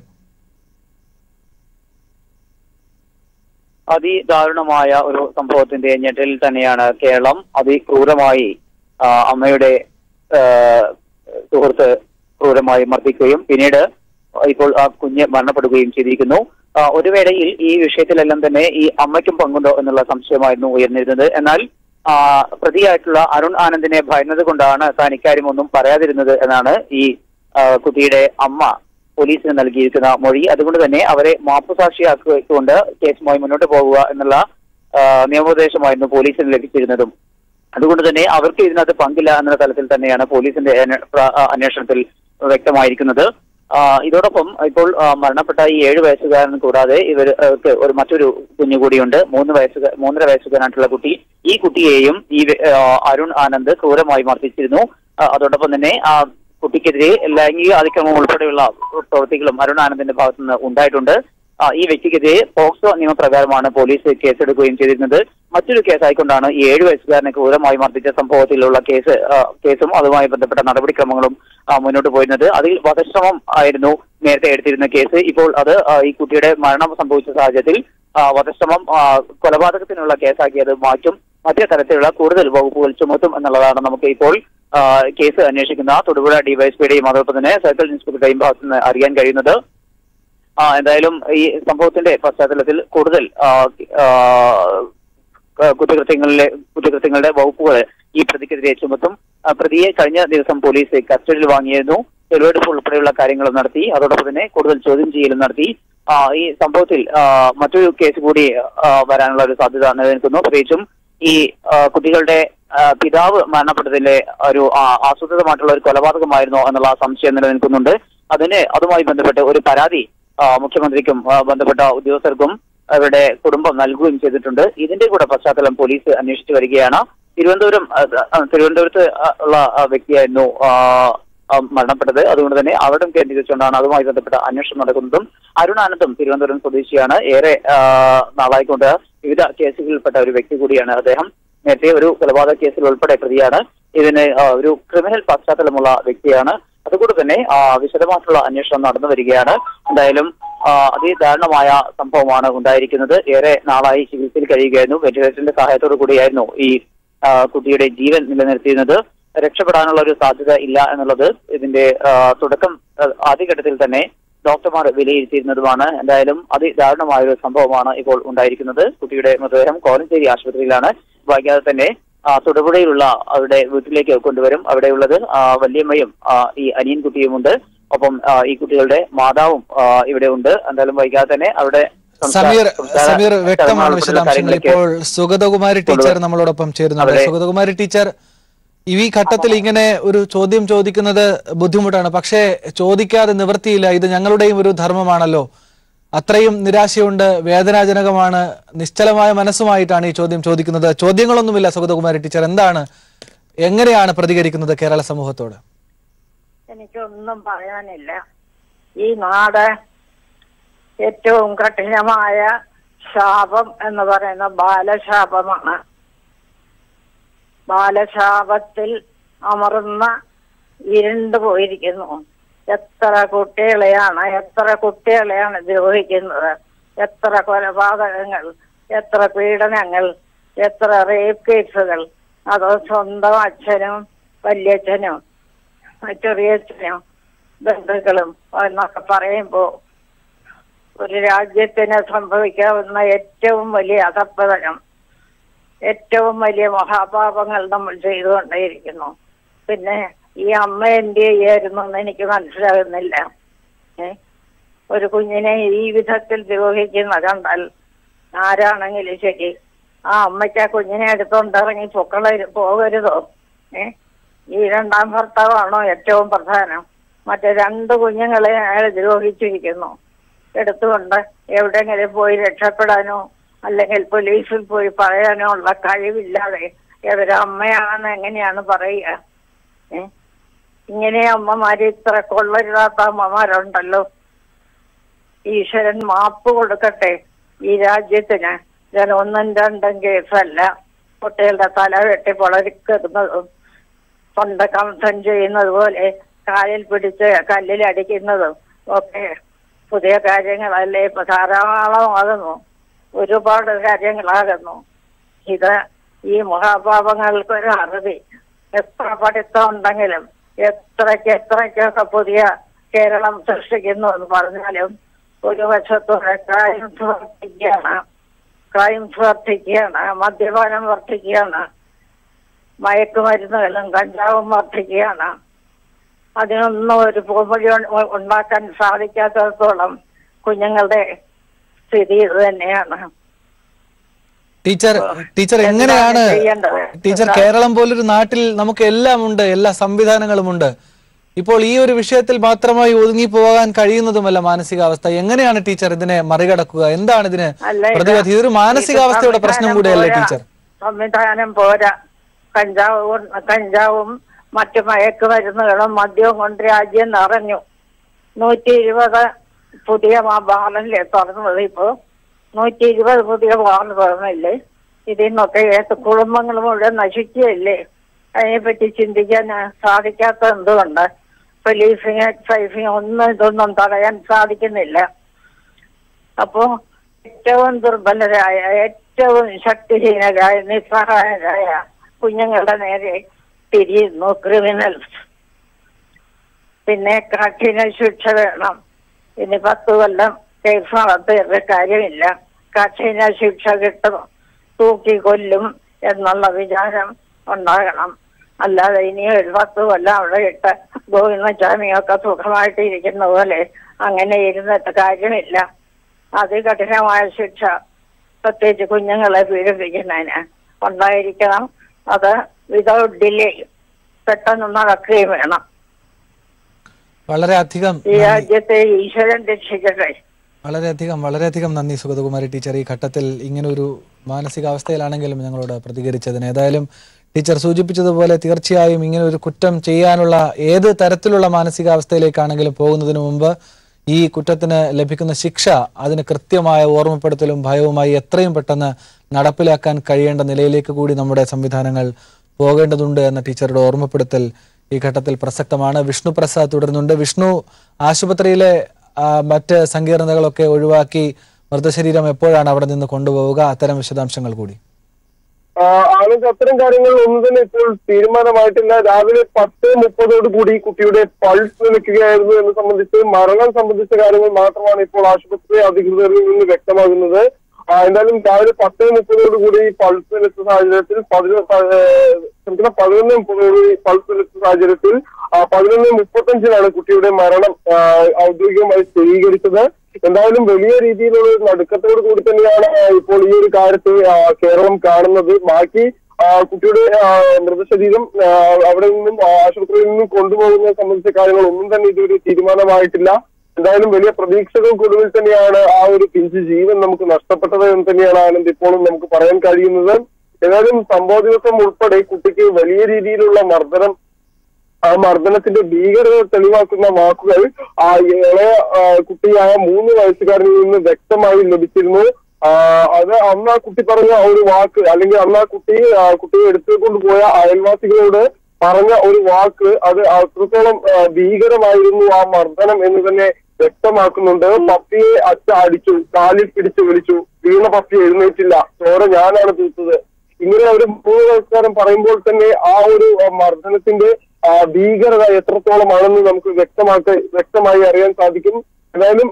അതിദാരുണമായ ഒരു സംഭവത്തിന്റെ ഞെട്ടലിൽ തന്നെയാണ് കേരളം അതിക്രൂരമായി ആ, അമ്മയുടെ ആ, സുഹൃത്ത് ക്രൂരമായി മർദ്ദിക്കുകയും പിന്നീട് ഇപ്പോൾ ആ കുഞ്ഞ് മരണപ്പെടുകയും ചെയ്തിരിക്കുന്നു ആ, ഒരു വേളയിൽ ഈ വിഷയത്തിലെല്ലാം തന്നെ ഈ അമ്മയ്ക്കും പങ്കുണ്ടോ എന്നുള്ള സംശയമായിരുന്നു ഉയർന്നിരുന്നത് എന്നാൽ ആ, പ്രതിയായിട്ടുള്ള അരുൺ ആനന്ദിനെ ഭയന്നത് കൊണ്ടാണ് താൻ ഇക്കാര്യം ഒന്നും പറയാതിരുന്നത് എന്നാണ് ഈ ആ, കുട്ടിയുടെ അമ്മ പോലീസിന് നൽകിയിരിക്കുന്ന മൊഴി അതുകൊണ്ട് തന്നെ അവരെ മാപ്പുസാക്ഷിയാക്കിക്കൊണ്ട് കേസുമായി മുന്നോട്ട് പോകുക എന്നുള്ള ആ, നിയമോപദേശമായിരുന്നു പോലീസിന് ലഭിച്ചിരുന്നതും അതുകൊണ്ട് തന്നെ അവർക്ക് ഇതിനകത്ത് പങ്കില്ല എന്ന തലത്തിൽ തന്നെയാണ് പോലീസിന്റെ അന്വേ- പ്ര- ആ, അന്വേഷണത്തിൽ വ്യക്തമായിരിക്കുന്നത് ആ, ഇതോടൊപ്പം ഇപ്പോൾ ആ, മരണപ്പെട്ട ഈ ഏഴ് വയസ്സുകാരൻ കൂടാതെ ഇവർക്ക് ഒരു മറ്റൊരു കുഞ്ഞു കൂടിയുണ്ട് മൂന്ന് വയസ്സുകാർ മൂന്നര വയസ്സുകാരനായിട്ടുള്ള കുട്ടി ഈ കുട്ടിയെയും ഈ വ്യ- ആ, അരുൺ ആനന്ദ് ക്രൂരമായി മർദ്ദിച്ചിരുന്നു ആ, അതോടൊപ്പം തന്നെ ആ കുട്ടിക്കെതിരെ ലൈംഗിക അതിക്രമം ഉൾപ്പെടെയുള്ള പ്രവൃത്തികളും അരുൺ ആനന്ദിന്റെ ഭാഗത്തുനിന്ന് ഉണ്ടായിട്ടുണ്ട് ആ, ഈ വ്യക്തിക്കെതിരെ പോക്സോ നിയമപ്രകാരമാണ് പോലീസ് കേസെടുക്കുകയും ചെയ്തിരുന്നത് മറ്റൊരു കേസായിക്കൊണ്ടാണ് ഈ ഏഴു വയസ്സുകാരനെ ക്രൂരമായി മർദ്ദിച്ച സംഭവത്തിലുള്ള കേസ് ആ, കേസും അതുമായി ബന്ധപ്പെട്ട നടപടിക്രമങ്ങളും ആ, മുന്നോട്ട് പോയിരുന്നത് അതിൽ വധശ്രമം ആയിരുന്നു നേരത്തെ എടുത്തിരുന്ന കേസ് ഇപ്പോൾ അത് ആ, ഈ കുട്ടിയുടെ മരണം സംഭവിച്ച സാഹചര്യത്തിൽ ആ, വധശ്രമം ആ, കൊലപാതകത്തിനുള്ള കേസാക്കി അത് മാറ്റും മറ്റേ തരത്തിലുള്ള കൂടുതൽ വകുപ്പുകൾ ചുമത്തും എന്നുള്ളതാണ് നമുക്ക് ഇപ്പോൾ ആ, കേസ് അന്വേഷിക്കുന്ന തൊടുപുഴ ഡിവൈഎസ്പിയുടെയും അതോടൊപ്പം തന്നെ സർക്കിൾ ഇൻസ്പെക്ടറുടെയും ഭാഗത്ത് നിന്ന് അറിയാൻ കഴിയുന്നത് ആ, എന്തായാലും ഈ സംഭവത്തിന്റെ പശ്ചാത്തലത്തിൽ കൂടുതൽ ആ, ആ, ക- കുറ്റകൃത്യങ്ങളിലെ കുറ്റകൃത്യങ്ങളുടെ വകുപ്പുകൾ ഈ പ്രതിക്കെതിരെ ചുമത്തും ആ, പ്രതിയെ കഴിഞ്ഞ ദിവസം പോലീസ് കസ്റ്റഡിയിൽ വാങ്ങിയിരുന്നു തെളിവെടുപ്പ് ഉൾപ്പെടെയുള്ള കാര്യങ്ങളും നടത്തി അതോടൊപ്പം തന്നെ കൂടുതൽ ചോദ്യം ചെയ്യലും നടത്തി ആ, ഈ സംഭവത്തിൽ ആ, മറ്റൊരു കേസ് കൂടി ആ, വരാനുള്ള ഒരു സാധ്യത നിലനിൽക്കുന്നു പ്രത്യേകിച്ചും ഈ ആ, കുട്ടികളുടെ ആ, പിതാവ് മരണപ്പെട്ടതിലെ ഒരു ആ, ആസൂത്രിതമായിട്ടുള്ള ഒരു കൊലപാതകമായിരുന്നോ എന്നുള്ള സംശയം നിലനിൽക്കുന്നുണ്ട് അതിന് അതുമായി ബന്ധപ്പെട്ട് ഒരു പരാതി ആ, മുഖ്യമന്ത്രിക്കും ആ, ബന്ധപ്പെട്ട ഉദ്യോഗസ്ഥർക്കും അവരുടെ കുടുംബം നൽകുകയും ചെയ്തിട്ടുണ്ട് ഇതിന്റെ കൂടെ പശ്ചാത്തലം പോലീസ് അന്വേഷിച്ചു വരികയാണ് തിരുവനന്തപുരം ആ, ആ, തിരുവനന്തപുരത്ത് ആ, ഉള്ള ആ, വ്യക്തിയായിരുന്നു ആ, ആ, മരണപ്പെട്ടത് അതുകൊണ്ട് തന്നെ അവിടെ കേന്ദ്രീകരിച്ചുകൊണ്ടാണ് അതുമായി ബന്ധപ്പെട്ട അന്വേഷണം നടക്കുന്നതും അരുണാനന്ദും തിരുവനന്തപുരം സ്വദേശിയാണ് ഏറെ ആ, നാളായിക്കൊണ്ട് വിവിധ കേസുകളിൽപ്പെട്ട ഒരു വ്യക്തി കൂടിയാണ് അദ്ദേഹം നേരത്തെ ഒരു കൊലപാതക കേസിൽ ഉൾപ്പെടെ പ്രതിയാണ് ഇതിന് ആ, ഒരു ക്രിമിനൽ പശ്ചാത്തലമുള്ള വ്യക്തിയാണ് അതുകൊണ്ട് തന്നെ ആ, വിശദമായിട്ടുള്ള അന്വേഷണം നടന്നു വരികയാണ് എന്തായാലും ആ, അതിദാരുണമായ സംഭവമാണ് ഉണ്ടായിരിക്കുന്നത് ഏറെ നാളായി ചികിത്സയിൽ കഴിയുകയായിരുന്നു വെന്റിലേറ്ററിന്റെ സഹായത്തോടു കൂടിയായിരുന്നു ഈ ആ, കുട്ടിയുടെ ജീവൻ നിലനിർത്തിയിരുന്നത് രക്ഷപ്പെടാനുള്ള ഒരു സാധ്യത ഇല്ല എന്നുള്ളത് ഇതിന്റെ ആ, തുടക്കം ആ, ആദ്യഘട്ടത്തിൽ തന്നെ ഡോക്ടർമാർ വിലയിരുത്തിയിരുന്നതുമാണ് എന്തായാലും അതിദാരുണമായ ഒരു സംഭവമാണ് ഇപ്പോൾ ഉണ്ടായിരിക്കുന്നത് കുട്ടിയുടെ മൃതദേഹം കോലഞ്ചേരി ആശുപത്രിയിലാണ് വൈകാതെ തന്നെ ആ, തൊടുപുഴയിലുള്ള അവരുടെ വീട്ടിലേക്ക് കൊണ്ടുവരും അവിടെയുള്ളത് ആ, വല്യമ്മയും ആ, ഈ അനിയൻ കുട്ടിയുമുണ്ട് ഒപ്പം ആ, ഈ കുട്ടികളുടെ മാതാവും ആ, ഇവിടെ ഉണ്ട് എന്തായാലും വൈകാതെ തന്നെ അവിടെ സംസ്കാര- സമീർ സംസ്കാര സമീർ വ്യക്തമാണ് ചടങ്ങുകൾ ഉൾപ്പെടെയുള്ള വിശദാംശങ്ങൾ കാര്യങ്ങളിലേക്ക് ഇപ്പോൾ സുഗതകുമാരി ടീച്ചർ കൊണ്ടുവരും. നമ്മളോടൊപ്പം ചേരുന്നുണ്ട് അതെ. സുഗതകുമാരി ടീച്ചർ ഈ ഘട്ടത്തിൽ ഇങ്ങനെ ഒരു ചോദ്യം ചോദിക്കുന്നത് ബുദ്ധിമുട്ടാണ് പക്ഷേ ചോദിക്കാതെ നിവൃത്തിയില്ല ഇത് ഞങ്ങളുടെയും ഒരു ധർമ്മമാണല്ലോ അത്രയും നിരാശയുണ്ട് വേദനാജനകമാണ് നിശ്ചലമായ മനസ്സുമായിട്ടാണ് ഈ ചോദ്യം ചോദിക്കുന്നത് ചോദ്യങ്ങളൊന്നുമില്ല സുഗതകുമാരി ടീച്ചർ എന്താണ് എങ്ങനെയാണ് പ്രതികരിക്കുന്നത് കേരള സമൂഹത്തോട് എനിക്കൊന്നും പറയാനില്ല ഈ നാട് ഏറ്റവും കഠിനമായ ശാപം എന്ന് പറയുന്ന ബാലശാപമാണ് ബാലശാപത്തിൽ അമർന്ന ഇരുണ്ടു പോയിരിക്കുന്നു എത്ര കുട്ടികളെയാണ് എത്ര കുട്ടികളെയാണ് ദ്രോഹിക്കുന്നത് എത്ര കൊലപാതകങ്ങൾ എത്ര പീഡനങ്ങൾ എത്ര റേപ്പ് കേസുകൾ അത് സ്വന്തം അച്ഛനും വല്യച്ഛനും ചെറിയച്ഛനും ബന്ധുക്കളും എന്നൊക്കെ പറയുമ്പോൾ ഒരു രാജ്യത്തിന് സംഭവിക്കാവുന്ന ഏറ്റവും വലിയ അധപ്പതനം ഏറ്റവും വലിയ മഹാപാപങ്ങൾ നമ്മൾ ചെയ്തുകൊണ്ടേയിരിക്കുന്നു പിന്നെ ഈ അമ്മ എന്ത് ചെയ്യായിരുന്നു എന്ന് എനിക്ക് മനസ്സിലാകുന്നില്ല ഏ ഒരു കുഞ്ഞിനെ ഈ വിധത്തിൽ ദ്രോഹിക്കുന്ന കണ്ടാൽ ആരാണെങ്കിലും ശരി ആ അമ്മയ്ക്ക് ആ കുഞ്ഞിനെ എടുത്തോണ്ടിറങ്ങി പൊക്കള പോകരുതോ ഏ ഈ രണ്ടാം ഭർത്താവാണോ ഏറ്റവും പ്രധാനം മറ്റേ രണ്ട് കുഞ്ഞുങ്ങളെ അയാൾ ദ്രോഹിച്ചിരിക്കുന്നു എടുത്തുകൊണ്ട് എവിടെയെങ്കിലും പോയി രക്ഷപ്പെടാനോ അല്ലെങ്കിൽ പോലീസിൽ പോയി പറയാനോ ഉള്ള കഴിവില്ലാതെ ഏതൊരു അമ്മയാണെന്ന് എങ്ങനെയാണ് പറയുക ഏ ഇങ്ങനെ അമ്മമാര് ഇത്ര കൊള്ളരുതാത്ത അമ്മമാരുണ്ടല്ലോ ഈശ്വരൻ മാപ്പ് കൊടുക്കട്ടെ ഈ രാജ്യത്തിന് ഞാൻ ഒന്നും രണ്ടും കേസല്ല കുട്ടികളുടെ തല വെട്ടി പൊളരിക്കുന്നതും തൊണ്ട കംസം ചെയ്യുന്നത് പോലെ കാലിൽ പിടിച്ച് കല്ലിൽ അടിക്കുന്നതും ഒക്കെ പുതിയ കാര്യങ്ങളല്ലേ ഇപ്പൊ ധാരാളം ആകുന്നു ഒരുപാട് കാര്യങ്ങളാകുന്നു ഇത് ഈ മഹാപാപങ്ങൾക്ക് ഒരു അറുതി എത്ര പഠിത്തം ഉണ്ടെങ്കിലും എത്രയ്ക്ക് എത്രയ്ക്കൊക്കെ പുതിയ കേരളം സൃഷ്ടിക്കുന്നു എന്ന് പറഞ്ഞാലും ഒരു വശത്തൂടെ ക്രൈംസ് വർദ്ധിക്കുകയാണ് ക്രൈംസ് വർദ്ധിക്കുകയാണ് മദ്യപാനം വർദ്ധിക്കുകയാണ് മയക്കുമരുന്നുകളും കഞ്ചാവും വർദ്ധിക്കുകയാണ് അതിനൊന്നും ഒരു പോംവഴി ഉ- ഉണ്ടാക്കാൻ സാധിക്കാത്തടത്തോളം കുഞ്ഞുങ്ങളുടെ സ്ഥിതി ഇത് തന്നെയാണ് ടീച്ചർ ടീച്ചർ എന്താണ് എങ്ങനെയാണ് ചെയ്യേണ്ടത്? ടീച്ചർ കേരളം പോലൊരു നാട്ടിൽ നമുക്ക് എല്ലാം ഉണ്ട് എല്ലാ സംവിധാനങ്ങളുമുണ്ട് ഇപ്പോൾ ഈ ഒരു വിഷയത്തിൽ മാത്രമായി ഒതുങ്ങി പോകാൻ കഴിയുന്നതുമല്ല മാനസികാവസ്ഥ എങ്ങനെയാണ് ടീച്ചർ ഇതിനെ മറികടക്കുക എന്താണ് ഇതിന് അല്ല, ഇത് പ്രതിവിധി ഇതൊരു മാനസികാവസ്ഥയുടെ ഇത് പ്രശ്നം സംവിധാനം കൂടിയല്ലേ പോരാ. ടീച്ചർ സംവിധാനം പോരാ കഞ്ചാവ് കൊണ്ട്- കഞ്ചാവും മറ്റു മയക്കുമരുന്നുകളും മദ്യവും കൊണ്ട് രാജ്യം നിറഞ്ഞു നൂറ്റി ഇരുപത് പുതിയ മാ- ബാറില്ലേ തുറന്നത് ഇപ്പോ നൂറ്റി ഇരുപത് പുതിയ ബാർ തുറന്നില്ലേ ഇതിൽ നിന്നൊക്കെ ഏത് കുടുംബങ്ങൾ മുഴുവൻ നശിക്കുകയല്ലേ അതിനെപ്പറ്റി ചിന്തിക്കാൻ സാധിക്കാത്ത എന്തുകൊണ്ട് പോലീസിന് എക്സൈസിന് ഒന്നും ഇതൊന്നും തടയാൻ സാധിക്കുന്നില്ല അപ്പോ ഏറ്റവും ദുർബലരായ ഏറ്റവും ശക്തിഹീനരായ നിസ്സഹായരായ കുഞ്ഞുങ്ങളുടെ നേരെ തിരിയുന്നു ക്രിമിനൽസ് പിന്നെ കഠിന ശിക്ഷ വേണം ഇനി പത്ത് കൊല്ലം കേസ് നടത്തിയിട്ട് കാര്യമില്ല കഠിന ശിക്ഷ കിട്ടും തൂക്കി കൊല്ലും എന്നുള്ള വിചാരം ഉണ്ടാകണം അല്ലാതെ ഇനി ഒരു പത്ത് കൊല്ലം അവിടെ ഇട്ട് ഗോവിന്ദസ്വാമിയൊക്കെ സുഖമായിട്ട് ഇരിക്കുന്ന പോലെ അങ്ങനെ ഇരുന്നിട്ട് കാര്യമില്ല അതികഠിനമായ ശിക്ഷ പ്രത്യേകിച്ച് കുഞ്ഞുങ്ങളെ പീഡിപ്പിക്കുന്നതിന് ഉണ്ടായിരിക്കണം അത് വിതൗട്ട് ഡിലേ പെട്ടെന്ന് നടക്കുകയും വേണം വളരെ അധികം ഈ രാജ്യത്തെ ഈശ്വരൻ രക്ഷിക്കട്ടെ വളരെയധികം വളരെയധികം നന്ദി സുഗതകുമാരി ടീച്ചർ ഈ ഘട്ടത്തിൽ ഇങ്ങനൊരു മാനസികാവസ്ഥയിലാണെങ്കിലും ഞങ്ങളോട് പ്രതികരിച്ചതിന് ഏതായാലും ടീച്ചർ സൂചിപ്പിച്ചതുപോലെ തീർച്ചയായും ഇങ്ങനെ ഒരു കുറ്റം ചെയ്യാനുള്ള ഏത് തരത്തിലുള്ള മാനസികാവസ്ഥയിലേക്കാണെങ്കിലും പോകുന്നതിന് മുമ്പ് ഈ കുറ്റത്തിന് ലഭിക്കുന്ന ശിക്ഷ അതിന് കൃത്യമായ ഓർമ്മപ്പെടുത്തലും ഭയവുമായി എത്രയും പെട്ടെന്ന് നടപ്പിലാക്കാൻ കഴിയേണ്ട നിലയിലേക്ക് കൂടി നമ്മുടെ സംവിധാനങ്ങൾ പോകേണ്ടതുണ്ട് എന്ന ടീച്ചറുടെ ഓർമ്മപ്പെടുത്തൽ ഈ ഘട്ടത്തിൽ പ്രസക്തമാണ് വിഷ്ണു പ്രസാദ് തുടരുന്നുണ്ട് വിഷ്ണു ആശുപത്രിയിലെ ആ, മറ്റ് സങ്കീർണതകളൊക്കെ ഒഴിവാക്കി മൃതശരീരം എപ്പോഴാണ് അവിടെ നിന്ന് കൊണ്ടുപോവുക അത്തരം വിശദാംശങ്ങൾ കൂടി ആണെങ്കിൽ അത്തരം കാര്യങ്ങൾ ഒന്നും തന്നെ ഇപ്പോൾ തീരുമാനമായിട്ടില്ല രാവിലെ പത്ത് മുപ്പതോട് കൂടി കുട്ടിയുടെ പൾസ് നിൽക്കുകയായിരുന്നു എന്ന് സംബന്ധിച്ച് മരണം സംബന്ധിച്ച കാര്യങ്ങൾ മാത്രമാണ് ഇപ്പോൾ ആശുപത്രി അധികൃതരിൽ നിന്ന് വ്യക്തമാകുന്നത് ആ, എന്തായാലും രാവിലെ പത്ത് മുപ്പതോട് കൂടി പൾസ് നിലച്ച സാഹചര്യത്തിൽ പതിനൊന്ന് ക്ഷമിക്കണം പതിനൊന്ന് മുപ്പതോട് കൂടി പൾസ് നിലച്ച സാഹചര്യത്തിൽ ആ, പതിനൊന്ന് മുപ്പത്തഞ്ചിനാണ് കുട്ടിയുടെ മരണം ആ, ഔദ്യോഗികമായി സ്ഥിരീകരിച്ചത് എന്തായാലും വലിയ രീതിയിലുള്ള ഒരു നടുക്കത്തോട് കൂടി തന്നെയാണ് ആ, ഇപ്പോൾ ഈ ഒരു കാര്യത്തെ ആ, കേരളം കാണുന്നത് ബാക്കി ആ, കുട്ടിയുടെ ആ, മൃതശരീരം ആ, അവിടെ നിന്നും ആ, ആശുപത്രിയിൽ നിന്നും കൊണ്ടുപോകുന്നത് സംബന്ധിച്ച കാര്യങ്ങൾ ഒന്നും തന്നെ ഇതുവരെ തീരുമാനമായിട്ടില്ല എന്തായാലും വലിയ പ്രതീക്ഷകൾക്കൊടുവിൽ തന്നെയാണ് ആ ഒരു പിഞ്ച് ജീവൻ നമുക്ക് നഷ്ടപ്പെട്ടത് എന്ന് തന്നെയാണ് ആനന്ദ് ഇപ്പോഴും നമുക്ക് പറയാൻ കഴിയുന്നത് ഏതായാലും സംഭവ ദിവസം ഉൾപ്പെടെ കുട്ടിക്ക് വലിയ രീതിയിലുള്ള മർദ്ദനം ആ മർദ്ദനത്തിന്റെ ഭീകരത തെളിവാക്കുന്ന വാക്കുകൾ ആ ഇളയ ആ, കുട്ടിയായ മൂന്ന് വയസ്സുകാരനിൽ നിന്ന് വ്യക്തമായി ലഭിച്ചിരുന്നു ആ, അത് അന്ന് ആ കുട്ടി പറഞ്ഞ ആ ഒരു വാക്ക് അല്ലെങ്കിൽ അന്ന് ആ കുട്ടി ആ, കുട്ടിയെ എടുത്തുകൊണ്ട് പോയ അയൽവാസികളോട് പറഞ്ഞ ഒരു വാക്ക് അത് അത്രത്തോളം ആ, ഭീകരമായിരുന്നു ആ മർദ്ദനം എന്ന് തന്നെ വ്യക്തമാക്കുന്നുണ്ട് പപ്പിയെ അച്ഛ അടിച്ചു കാലിൽ പിടിച്ചു വിളിച്ചു വീണ പപ്പി എഴുന്നേറ്റില്ല ചോര ഞാനാണ് തീർത്തത് ഇങ്ങനെ ഒരു മൂന്ന് വയസ്സുകാരൻ പറയുമ്പോൾ തന്നെ ആ ഒരു ആ, മർദ്ദനത്തിന്റെ ആ, ഭീകരത എത്രത്തോളമാണെന്ന് നമുക്ക് വ്യക്തമാക്കി വ്യക്തമായി അറിയാൻ സാധിക്കും എന്തായാലും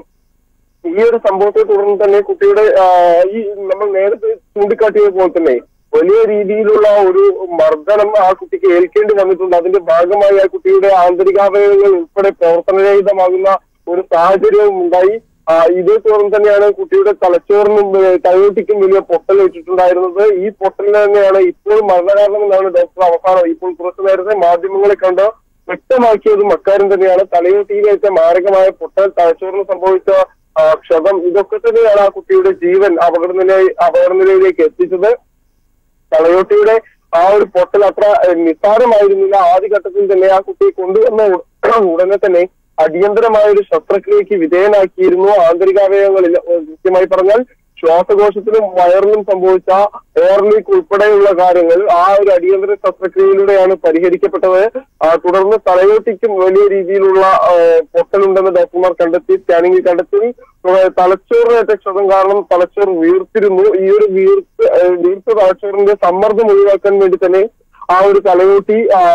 ഈ ഒരു സംഭവത്തെ തുടർന്ന് തന്നെ കുട്ടിയുടെ ആ, ഈ നമ്മൾ നേരത്തെ ചൂണ്ടിക്കാട്ടിയത് പോലെ തന്നെ വലിയ രീതിയിലുള്ള ഒരു മർദ്ദനം ആ കുട്ടിക്ക് ഏൽക്കേണ്ടി വന്നിട്ടുണ്ട് അതിന്റെ ഭാഗമായി ആ കുട്ടിയുടെ ആന്തരികാവയവങ്ങൾ ഉൾപ്പെടെ പ്രവർത്തനരഹിതമാകുന്ന ഒരു സാഹചര്യവും ഉണ്ടായി ആ, ഇതേ തുടർന്ന് തന്നെയാണ് കുട്ടിയുടെ തലച്ചോറിനും ഏ, തലയോട്ടിക്കും വലിയ പൊട്ടൽ വെച്ചിട്ടുണ്ടായിരുന്നത് ഈ പൊട്ടലിന് തന്നെയാണ് ഇപ്പോൾ മരണകാരണം എന്നാണ് ഡോക്ടർ അവസാനം ഇപ്പോൾ കുറച്ചു നേരത്തെ മാധ്യമങ്ങളെ കണ്ട് വ്യക്തമാക്കിയതും അക്കാര്യം തന്നെയാണ് തലയോട്ടിയിലേറ്റ മാരകമായ പൊട്ടൽ തലച്ചോറിന് സംഭവിച്ച ആ, ക്ഷതം ഇതൊക്കെ തന്നെയാണ് ആ കുട്ടിയുടെ ജീവൻ അപകടനില അപകടനിലയിലേക്ക് എത്തിച്ചത് തലയോട്ടിയുടെ ആ ഒരു പൊട്ടൽ അത്ര ഏഹ്, നിസ്സാരമായിരുന്നില്ല ആദ്യഘട്ടത്തിൽ തന്നെ ആ കുട്ടിയെ കൊണ്ടുവന്ന ഉ- ഉടനെ തന്നെ അടിയന്തരമായ ഒരു ശസ്ത്രക്രിയക്ക് വിധേയനാക്കിയിരുന്നു ആന്തരികാവയവങ്ങളിൽ ഏഹ്, കൃത്യമായി പറഞ്ഞാൽ ശ്വാസകോശത്തിലും വയറിലും സംഭവിച്ച എയർ ലീക്ക് ഉൾപ്പെടെയുള്ള കാര്യങ്ങൾ ആ ഒരു അടിയന്തര ശസ്ത്രക്രിയയിലൂടെയാണ് പരിഹരിക്കപ്പെട്ടത് ആ, തുടർന്ന് തലയോട്ടിക്കും വലിയ രീതിയിലുള്ള ആ, പൊട്ടലുണ്ടെന്ന് ഡോക്ടർമാർ കണ്ടെത്തി സ്കാനിംഗിൽ കണ്ടെത്തി തുടർന്ന് തലച്ചോറിനേറ്റ ക്ഷതം കാരണം തലച്ചോർ വീർത്തിരുന്നു ഈ ഒരു വീർത്ത് ആ, വീർത്ത തലച്ചോറിന്റെ സമ്മർദ്ദം ഒഴിവാക്കാൻ വേണ്ടി തന്നെ ആ ഒരു തലയോട്ടി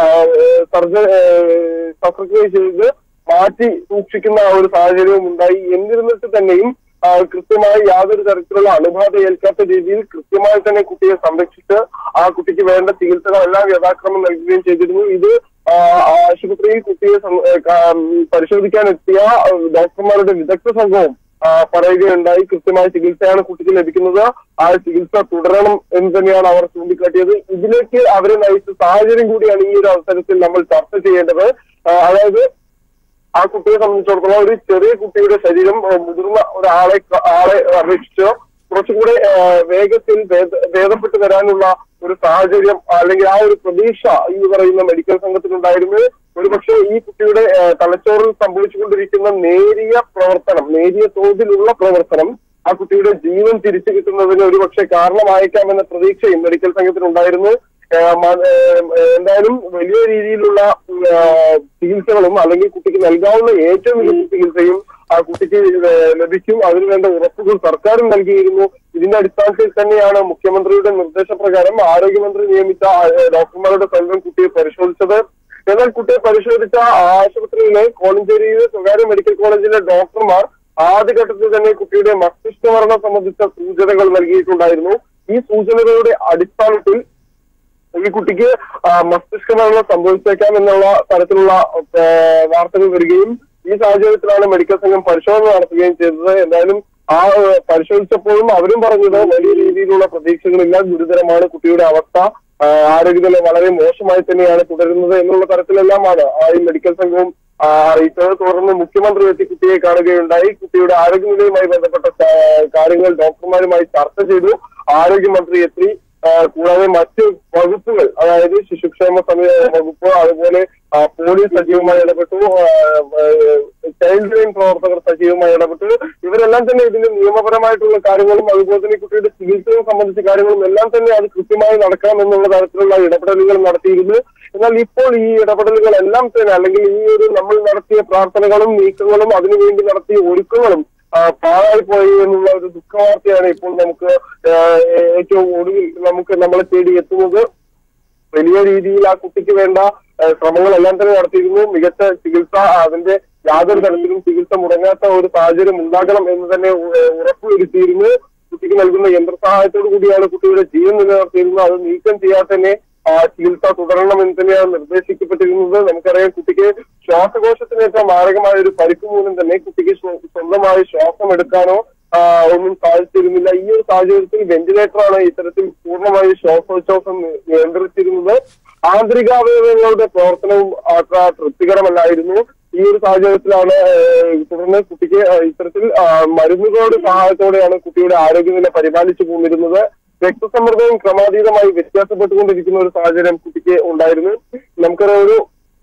സർജ ശസ്ത്രക്രിയ ചെയ്ത് മാറ്റി സൂക്ഷിക്കുന്ന ആ ഒരു സാഹചര്യവും ഉണ്ടായി എന്നിരുന്നിട്ട് തന്നെയും ആ, കൃത്യമായി യാതൊരു തരത്തിലുള്ള അണുബാധ ഏൽക്കാത്ത രീതിയിൽ കൃത്യമായി തന്നെ കുട്ടിയെ സംരക്ഷിച്ച് ആ കുട്ടിക്ക് വേണ്ട ചികിത്സകളെല്ലാം യഥാക്രമം നൽകുകയും ചെയ്തിരുന്നു ഇത് ആ, ആശുപത്രിയിൽ കുട്ടിയെ സം- ഏ, കാ- ഉം, പരിശോധിക്കാൻ എത്തിയ ആ, ഡോക്ടർമാരുടെ വിദഗ്ധ സംഘവും ആ, പറയുകയുണ്ടായി കൃത്യമായ ചികിത്സയാണ് കുട്ടിക്ക് ലഭിക്കുന്നത് ആ ചികിത്സ തുടരണം എന്ന് തന്നെയാണ് അവർ ചൂണ്ടിക്കാട്ടിയത് ഇതിലേക്ക് അവരെ നയിച്ച സാഹചര്യം കൂടിയാണ് ഈ ഒരു അവസരത്തിൽ നമ്മൾ ചർച്ച ചെയ്യേണ്ടത് ആ, അതായത് ആ കുട്ടിയെ സംബന്ധിച്ചിടത്തോളം ഒരു ചെറിയ കുട്ടിയുടെ ശരീരം ആ, മുതിർന്ന ഒരാളെ ആളെ അപേക്ഷിച്ച് കുറച്ചുകൂടെ ആ, വേഗത്തിൽ ഭേദ- ഭേദപ്പെട്ട് വരാനുള്ള ഒരു സാഹചര്യം അല്ലെങ്കിൽ ആ ഒരു പ്രതീക്ഷ ഈ പറയുന്ന മെഡിക്കൽ സംഘത്തിനുണ്ടായിരുന്നു ഒരുപക്ഷെ ഈ കുട്ടിയുടെ ആ, തലച്ചോറിൽ സംഭവിച്ചുകൊണ്ടിരിക്കുന്ന നേരിയ പ്രവർത്തനം നേരിയ തോതിലുള്ള പ്രവർത്തനം ആ കുട്ടിയുടെ ജീവൻ തിരിച്ചു കിട്ടുന്നതിന് ഒരുപക്ഷെ കാരണമായേക്കാമെന്ന പ്രതീക്ഷയും മെഡിക്കൽ സംഘത്തിനുണ്ടായിരുന്നു ആ, മ- ആ, എന്തായാലും വലിയ രീതിയിലുള്ള ഉം, ആ, ചികിത്സകളും അല്ലെങ്കിൽ കുട്ടിക്ക് നൽകാവുന്ന ഏറ്റവും മികച്ച ചികിത്സയും ആ കുട്ടിക്ക് ഏ, ലഭിക്കും അതിനുവേണ്ട ഉറപ്പുകൾ സർക്കാരും നൽകിയിരുന്നു ഇതിന്റെ അടിസ്ഥാനത്തിൽ തന്നെയാണ് മുഖ്യമന്ത്രിയുടെ നിർദ്ദേശപ്രകാരം ആരോഗ്യമന്ത്രി നിയമിച്ച ആ, ഏ, ഡോക്ടർമാരുടെ സംഘം കുട്ടിയെ പരിശോധിച്ചത് എന്നാൽ കുട്ടിയെ പരിശോധിച്ച ആശുപത്രിയിലെ കോളഞ്ചേരിയിലെ സ്വകാര്യ മെഡിക്കൽ കോളേജിലെ ഡോക്ടർമാർ ആദ്യഘട്ടത്തിൽ തന്നെ കുട്ടിയുടെ മസ്തിഷ്ക മരണം സംബന്ധിച്ച സൂചനകൾ നൽകിയിട്ടുണ്ടായിരുന്നു ഈ സൂചനകളുടെ അടിസ്ഥാനത്തിൽ ഈ കുട്ടിക്ക് ആ, മസ്തിഷ്ക മരണം സംഭവിച്ചേക്കാം എന്നുള്ള തരത്തിലുള്ള ആ, വാർത്തകൾ വരികയും ഈ സാഹചര്യത്തിലാണ് മെഡിക്കൽ സംഘം പരിശോധന നടത്തുകയും ചെയ്തത് എന്തായാലും ആ ആ, പരിശോധിച്ചപ്പോഴും അവരും പറഞ്ഞത് വലിയ രീതിയിലുള്ള പ്രതീക്ഷകളില്ല ഗുരുതരമാണ് കുട്ടിയുടെ അവസ്ഥ ആ, ആരോഗ്യനില വളരെ മോശമായി തന്നെയാണ് തുടരുന്നത് എന്നുള്ള തരത്തിലെല്ലാമാണ് ആ ഈ മെഡിക്കൽ സംഘവും ആ, അറിയിച്ചത് തുടർന്ന് മുഖ്യമന്ത്രി എത്തി കുട്ടിയെ കാണുകയുണ്ടായി കുട്ടിയുടെ ആരോഗ്യനിലയുമായി ബന്ധപ്പെട്ട ആ, കാര്യങ്ങൾ ഡോക്ടർമാരുമായി ചർച്ച ചെയ്തു ആരോഗ്യമന്ത്രി എത്തി ആ, കൂടാതെ മറ്റ് വകുപ്പുകൾ അതായത് ശിശുക്ഷേമ സമയ വകുപ്പ് അതുപോലെ ആ, പോലീസ് സജീവമായി ഇടപെട്ടു ആ, ആ, ചൈൽഡ് ലൈൻ പ്രവർത്തകർ സജീവമായി ഇടപെട്ടു ഇവരെല്ലാം തന്നെ ഇതിന്റെ നിയമപരമായിട്ടുള്ള കാര്യങ്ങളും അതുപോലെ തന്നെ ഈ കുട്ടിയുടെ ചികിത്സയും സംബന്ധിച്ച കാര്യങ്ങളും എല്ലാം തന്നെ അത് കൃത്യമായി നടക്കണം എന്നുള്ള തരത്തിലുള്ള ഇടപെടലുകൾ നടത്തിയിരുന്നു എന്നാൽ ഇപ്പോൾ ഈ ഇടപെടലുകളെല്ലാം തന്നെ അല്ലെങ്കിൽ ഈ ഒരു നമ്മൾ നടത്തിയ പ്രാർത്ഥനകളും നീക്കങ്ങളും അതിനുവേണ്ടി നടത്തിയ ഒരുക്കങ്ങളും ആ, പാഴായി പോയി എന്നുള്ള ഒരു ദുഃഖവാർത്തയാണ് ഇപ്പോൾ നമുക്ക് ആ, ഏറ്റവും ഒടുവിൽ നമുക്ക് നമ്മളെ തേടി എത്തുന്നത് വലിയ രീതിയിൽ ആ കുട്ടിക്ക് വേണ്ട ആ, ശ്രമങ്ങളെല്ലാം തന്നെ നടത്തിയിരുന്നു മികച്ച ചികിത്സ അതിന്റെ യാതൊരു തരത്തിലും ചികിത്സ മുടങ്ങാത്ത ഒരു സാഹചര്യം ഉണ്ടാകണം എന്ന് തന്നെ ഉ- ഉറപ്പുവരുത്തിയിരുന്നു കുട്ടിക്ക് നൽകുന്ന യന്ത്രസഹായത്തോടു കൂടിയാണ് കുട്ടിയുടെ ജീവൻ നിലനിർത്തിയിരുന്നത് അത് നീക്കം ചെയ്യാതെ തന്നെ ആ ചികിത്സ തുടരണം എന്ന് തന്നെയാണ് നിർദ്ദേശിക്കപ്പെട്ടിരുന്നത് നമുക്കറിയാം കുട്ടിക്ക് ശ്വാസകോശത്തിനേറ്റ മാരകമായ ഒരു പരിക്ക് മൂലം തന്നെ കുട്ടിക്ക് സ്വ- സ്വന്തമായി ശ്വാസം എടുക്കാനോ ആ, ഒന്നും സാധിച്ചിരുന്നില്ല ഈ ഒരു സാഹചര്യത്തിൽ വെന്റിലേറ്ററാണ് ഇത്തരത്തിൽ പൂർണ്ണമായി ശ്വാസോച്ഛ്വാസം നി- നിയന്ത്രിച്ചിരുന്നത് ആന്തരികാവയവങ്ങളുടെ പ്രവർത്തനവും അത്ര തൃപ്തികരമല്ലായിരുന്നു ഈ ഒരു സാഹചര്യത്തിലാണ് ഏഹ്, തുടർന്ന് കുട്ടിക്ക് ആ, ഇത്തരത്തിൽ ആ, മരുന്നുകളുടെ സഹായത്തോടെയാണ് കുട്ടിയുടെ ആരോഗ്യനില പരിപാലിച്ചു പോന്നിരുന്നത് രക്തസമ്മർദ്ദവും ക്രമാതീതമായി വ്യത്യാസപ്പെട്ടുകൊണ്ടിരിക്കുന്ന ഒരു സാഹചര്യം കുട്ടിക്ക് ഉണ്ടായിരുന്നു നമുക്കറിയാം ഒരു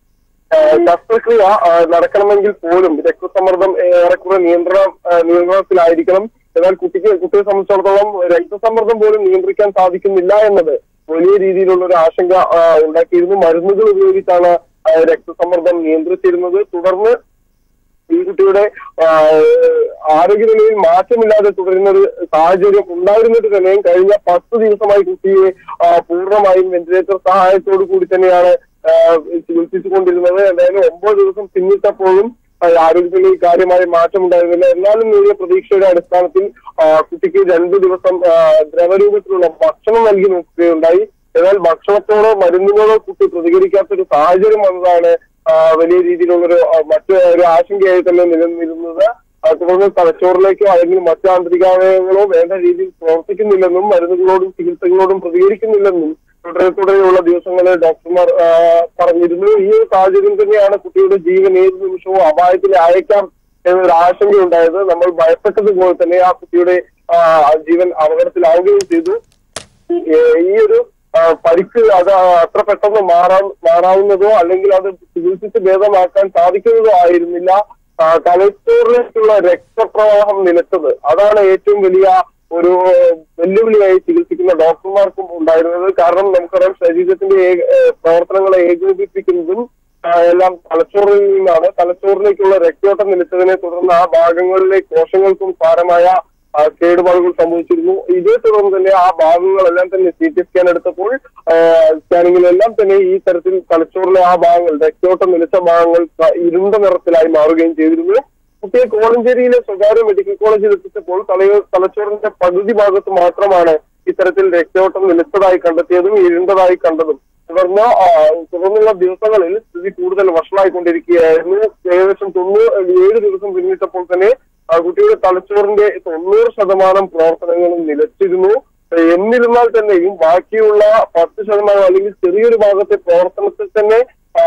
ആ, ശസ്ത്രക്രിയ ആ, നടക്കണമെങ്കിൽ പോലും രക്തസമ്മർദ്ദം ഏറെക്കുറെ നിയന്ത്രണ ആ, നിയന്ത്രണത്തിലായിരിക്കണം എന്നാൽ കുട്ടിക്ക് കുട്ടിയെ സംബന്ധിച്ചിടത്തോളം രക്തസമ്മർദ്ദം പോലും നിയന്ത്രിക്കാൻ സാധിക്കുന്നില്ല എന്നത് വലിയ രീതിയിലുള്ള ഒരു ആശങ്ക ആ, ഉണ്ടാക്കിയിരുന്നു മരുന്നുകൾ ഉപയോഗിച്ചാണ് ആ, രക്തസമ്മർദ്ദം നിയന്ത്രിച്ചിരുന്നത് തുടർന്ന് ഈ കുട്ടിയുടെ ആ, ആരോഗ്യനിലയിൽ മാറ്റമില്ലാതെ തുടരുന്ന ഒരു സാഹചര്യം ഉണ്ടായിരുന്നിട്ട് തന്നെയും കഴിഞ്ഞ പത്ത് ദിവസമായി കുട്ടിയെ ആ, പൂർണ്ണമായും വെന്റിലേറ്റർ സഹായത്തോടു കൂടി തന്നെയാണ് ആ, ചികിത്സിച്ചുകൊണ്ടിരുന്നത് എന്തായാലും ഒമ്പത് ദിവസം പിന്നിട്ടപ്പോഴും ആ, ആരോഗ്യനിലയിൽ കാര്യമായ മാറ്റമുണ്ടായിരുന്നില്ല എന്നാലും നേടിയ പ്രതീക്ഷയുടെ അടിസ്ഥാനത്തിൽ ആ, കുട്ടിക്ക് രണ്ടു ദിവസം ആ, ദ്രവരൂപത്തിലുള്ള ഭക്ഷണം നൽകി നോക്കുകയുണ്ടായി എന്നാൽ ഭക്ഷണത്തോടോ മരുന്നുകളോ കുട്ടി പ്രതികരിക്കാത്തൊരു സാഹചര്യം വന്നതാണ് ആ, വലിയ രീതിയിലുള്ളൊരു ആ, മറ്റു ഒരു ആശങ്കയായി തന്നെ നിലനിന്നിരുന്നത് ആ, തുടർന്ന് തലച്ചോറിലേക്കോ അല്ലെങ്കിൽ മറ്റു ആന്തരികാവയവങ്ങളോ വേണ്ട രീതിയിൽ പ്രവർത്തിക്കുന്നില്ലെന്നും മരുന്നുകളോടും ചികിത്സകളോടും പ്രതികരിക്കുന്നില്ലെന്നും തുടരെ തുടരെയുള്ള ദിവസങ്ങളിൽ ഡോക്ടർമാർ ആ, പറഞ്ഞിരുന്നു ഈ ഒരു സാഹചര്യം തന്നെയാണ് കുട്ടിയുടെ ജീവൻ ഏത് നിമിഷവും അപായത്തിൽ അയക്കാം എന്നൊരു ആശങ്കയുണ്ടായത് നമ്മൾ ഭയപ്പെട്ടതുപോലെ തന്നെ ആ കുട്ടിയുടെ ആ, ജീവൻ അപകടത്തിലാവുകയും ചെയ്തു ഏഹ് ഈ ഒരു ആ, പരിക്ക് അത് അത്ര പെട്ടെന്ന് മാറാൻ മാറാവുന്നതോ അല്ലെങ്കിൽ അത് ചികിത്സിച്ച് ഭേദമാക്കാൻ സാധിക്കുന്നതോ ആയിരുന്നില്ല ആ, തലച്ചോറിലേക്കുള്ള രക്തപ്രവാഹം നിലച്ചത് അതാണ് ഏറ്റവും വലിയ ഒരു വെല്ലുവിളിയായി ചികിത്സിക്കുന്ന ഡോക്ടർമാർക്കും ഉണ്ടായിരുന്നത് കാരണം നമുക്കറിയാം ശരീരത്തിന്റെ ഏക- ഏഹ് പ്രവർത്തനങ്ങളെ ഏകോപിപ്പിക്കുന്നതും ആ, എല്ലാം തലച്ചോറിൽ നിന്നാണ് തലച്ചോറിലേക്കുള്ള രക്തോട്ടം നിലച്ചതിനെ തുടർന്ന് ആ ഭാഗങ്ങളിലെ കോശങ്ങൾക്കും സാരമായ ആ, കേടുപാടുകൾ സംഭവിച്ചിരുന്നു ഇതേ തുടർന്ന് തന്നെ ആ ഭാഗങ്ങളെല്ലാം തന്നെ സി ടി സ്കാൻ എടുത്തപ്പോൾ സ്കാനിങ്ങിലെല്ലാം തന്നെ ഈ തരത്തിൽ തലച്ചോറിലെ ആ ഭാഗങ്ങൾ രക്തോട്ടം നിലച്ച ഭാഗങ്ങൾ ക- ഇരുണ്ട നിറത്തിലായി മാറുകയും ചെയ്തിരുന്നു കുട്ടിയെ കോളഞ്ചേരിയിലെ സ്വകാര്യ മെഡിക്കൽ കോളേജിൽ എത്തിച്ചപ്പോൾ തലയോ തലച്ചോറിന്റെ പകുതി ഭാഗത്ത് മാത്രമാണ് ഇത്തരത്തിൽ രക്തയോട്ടം നിലച്ചതായി കണ്ടെത്തിയതും ഇരുണ്ടതായി കണ്ടതും തുടർന്ന് ആ, തുടർന്നുള്ള ദിവസങ്ങളിൽ സ്ഥിതി കൂടുതൽ വഷളായിക്കൊണ്ടിരിക്കുകയായിരുന്നു ഏകദേശം തൊണ്ണൂറ് ഏഴ് ദിവസം പിന്നിട്ടപ്പോൾ തന്നെ ആ, കുട്ടിയുടെ തലച്ചോറിന്റെ തൊണ്ണൂറ് ശതമാനം പ്രവർത്തനങ്ങളും നിലച്ചിരുന്നു എന്നിരുന്നാൽ തന്നെയും ബാക്കിയുള്ള പത്ത് ശതമാനം അല്ലെങ്കിൽ ചെറിയൊരു ഭാഗത്തെ പ്രവർത്തനത്തിൽ തന്നെ ആ,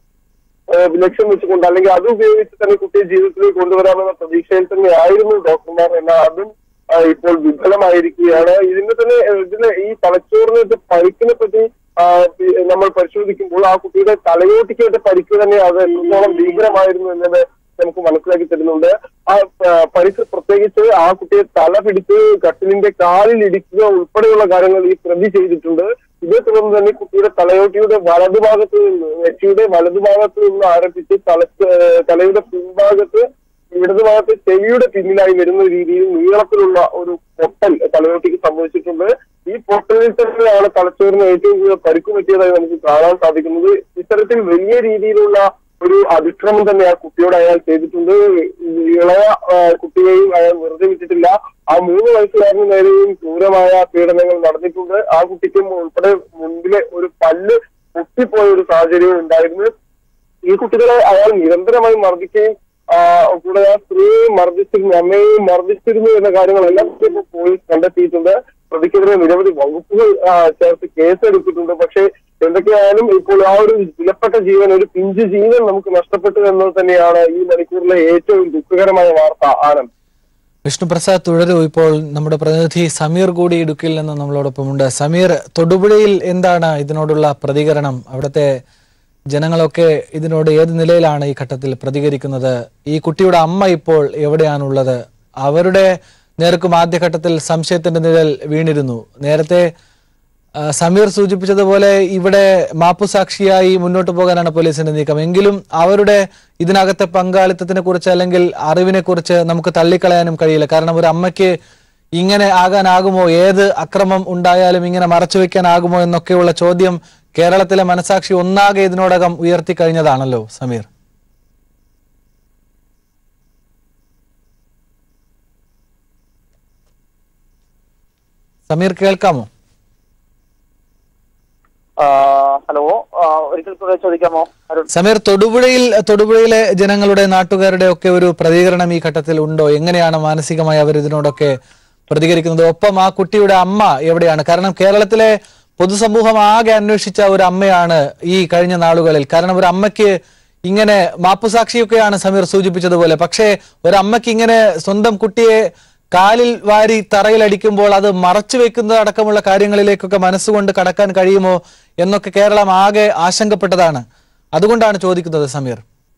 ഏഹ് ലക്ഷ്യം വെച്ചുകൊണ്ട് അല്ലെങ്കിൽ അത് ഉപയോഗിച്ച് തന്നെ കുട്ടിയെ ജീവിതത്തിലേക്ക് കൊണ്ടുവരാമെന്ന പ്രതീക്ഷയിൽ തന്നെ ആയിരുന്നു ഡോക്ടർമാർ എന്നാൽ അതും ആ, ഇപ്പോൾ വിഫലമായിരിക്കുകയാണ് ഇതിന്റെ തന്നെ ഏഹ് ഇതിന് ഈ തലച്ചോറിന് പരിക്കിനെ പറ്റി ആ, പി- നമ്മൾ പരിശോധിക്കുമ്പോൾ ആ കുട്ടിയുടെ തലയോട്ടിക്കേറ്റ പരിക്ക് തന്നെ അത് എത്രത്തോളം ഭീകരമായിരുന്നു എന്നത് നമുക്ക് മനസ്സിലാക്കി തരുന്നുണ്ട് ആ ആ, പരിക്ക് പ്രത്യേകിച്ച് ആ കുട്ടിയെ തല പിടിച്ച് കട്ടിലിന്റെ കാലിൽ ഇടിക്കുക ഉൾപ്പെടെയുള്ള കാര്യങ്ങൾ ഈ പ്രതി ചെയ്തിട്ടുണ്ട് ഇതേ തുടർന്ന് തന്നെ കുട്ടിയുടെ തലയോട്ടിയുടെ വലതുഭാഗത്ത് നിന്ന് നെറ്റിയുടെ വലതുഭാഗത്ത് നിന്ന് ആരംഭിച്ച് തല തലയുടെ പിൻഭാഗത്ത് ഇടതുഭാഗത്ത് ചെവിയുടെ പിന്നിലായി വരുന്ന രീതിയിൽ നീളത്തിലുള്ള ഒരു പൊട്ടൽ തലയോട്ടിക്ക് സംഭവിച്ചിട്ടുണ്ട് ഈ പൊട്ടലിൽ തന്നെയാണ് തലച്ചോറിന് ഏറ്റവും കൂടുതൽ പരിക്ക് പറ്റിയതായി നമുക്ക് കാണാൻ സാധിക്കുന്നത് ഇത്തരത്തിൽ വലിയ രീതിയിലുള്ള ഒരു അതിക്രമം തന്നെ ആ കുട്ടിയോട് അയാൾ ചെയ്തിട്ടുണ്ട് ഇളയ ആ, കുട്ടിയെയും അയാൾ വെറുതെ വിട്ടിട്ടില്ല ആ മൂന്ന് വയസ്സുകാരന് നേരെയും ക്രൂരമായ പീഡനങ്ങൾ നടന്നിട്ടുണ്ട് ആ കുട്ടിക്കും ഉൾപ്പെടെ മുൻപിലെ ഒരു പല്ല് പൊട്ടിപ്പോയ ഒരു സാഹചര്യവും ഉണ്ടായിരുന്നു ഈ കുട്ടികളെ അയാൾ നിരന്തരമായി മർദ്ദിക്കുകയും ആ, കൂടെ ആ സ്ത്രീയെ മർദ്ദിച്ചിരുന്നു അമ്മയെയും മർദ്ദിച്ചിരുന്നു എന്ന കാര്യങ്ങളെല്ലാം ഇപ്പോൾ പോലീസ് കണ്ടെത്തിയിട്ടുണ്ട് പ്രതിക്കെതിരെ നിരവധി വകുപ്പുകൾ ആ, ചേർത്ത് കേസെടുത്തിട്ടുണ്ട് പക്ഷേ എന്തൊക്കെയായാലും ഇപ്പോൾ ആ ഒരു വിലപ്പെട്ട ജീവൻ ഒരു പിഞ്ച് ജീവൻ നമുക്ക് നഷ്ടപ്പെട്ടു എന്നത് തന്നെയാണ് ഈ മണിക്കൂറിലെ ഏറ്റവും ദുഃഖകരമായ വാർത്ത ആനന്ദ് വിഷ്ണുപ്രസാദ് തുടരൂ ഇപ്പോൾ നമ്മുടെ പ്രതിനിധി സമീർ കൂടി ഇടുക്കിയിൽ നിന്ന് നമ്മളോടൊപ്പമുണ്ട് സമീർ തൊടുപുഴയിൽ എന്താണ് ഇതിനോടുള്ള പ്രതികരണം അവിടുത്തെ ജനങ്ങളൊക്കെ ഇതിനോട് ഏത് നിലയിലാണ് ഈ ഘട്ടത്തിൽ പ്രതികരിക്കുന്നത് ഈ കുട്ടിയുടെ അമ്മ ഇപ്പോൾ എവിടെയാണുള്ളത് അവരുടെ നേർക്കും ആദ്യഘട്ടത്തിൽ സംശയത്തിന്റെ നിഴൽ വീണിരുന്നു നേരത്തെ ആ, സമീർ സൂചിപ്പിച്ചതുപോലെ ഇവിടെ മാപ്പുസാക്ഷിയായി മുന്നോട്ട് പോകാനാണ് പോലീസിന്റെ നീക്കം എങ്കിലും അവരുടെ ഇതിനകത്തെ പങ്കാളിത്തത്തിനെ കുറിച്ച് അല്ലെങ്കിൽ അറിവിനെ കുറിച്ച് നമുക്ക് തള്ളിക്കളയാനും കഴിയില്ല കാരണം ഒരു അമ്മയ്ക്ക് ഇങ്ങനെ ആകാനാകുമോ ഏത് അക്രമം ഉണ്ടായാലും ഇങ്ങനെ മറച്ചു വെക്കാനാകുമോ എന്നൊക്കെയുള്ള ചോദ്യം കേരളത്തിലെ മനസാക്ഷി ഒന്നാകെ ഇതിനോടകം ഉയർത്തി കഴിഞ്ഞതാണല്ലോ സമീർ സമീർ കേൾക്കാമോ ആ, ഹലോ ആ, ഒരിക്കൽ കൂടെ ചോദിക്കാമോ അരുൺ സമീർ തൊടുപുഴയിൽ തൊടുപുഴയിലെ ജനങ്ങളുടെ നാട്ടുകാരുടെ ഒക്കെ ഒരു പ്രതികരണം ഈ ഘട്ടത്തിൽ ഉണ്ടോ എങ്ങനെയാണ് മാനസികമായി അവർ ഇതിനോടൊക്കെ പ്രതികരിക്കുന്നത് ഒപ്പം ആ കുട്ടിയുടെ അമ്മ എവിടെയാണ് കാരണം കേരളത്തിലെ പൊതുസമൂഹം ആകെ അന്വേഷിച്ച ഒരു അമ്മയാണ് ഈ കഴിഞ്ഞ നാളുകളിൽ കാരണം ഒരു അമ്മയ്ക്ക് ഇങ്ങനെ മാപ്പുസാക്ഷിയൊക്കെയാണ് സമീർ സൂചിപ്പിച്ചതുപോലെ പക്ഷേ ഒരു അമ്മയ്ക്ക് ഇങ്ങനെ സ്വന്തം കുട്ടിയെ കാലിൽ വാരി തറയിലടിക്കുമ്പോൾ അത് മറച്ചു വെക്കുന്നത് അടക്കമുള്ള കാര്യങ്ങളിലേക്കൊക്കെ മനസ്സുകൊണ്ട് കടക്കാൻ കഴിയുമോ എന്നൊക്കെ കേരളം ആകെ ആശങ്കപ്പെട്ടതാണ് അതുകൊണ്ടാണ് ചോദിക്കുന്നത് സമീർ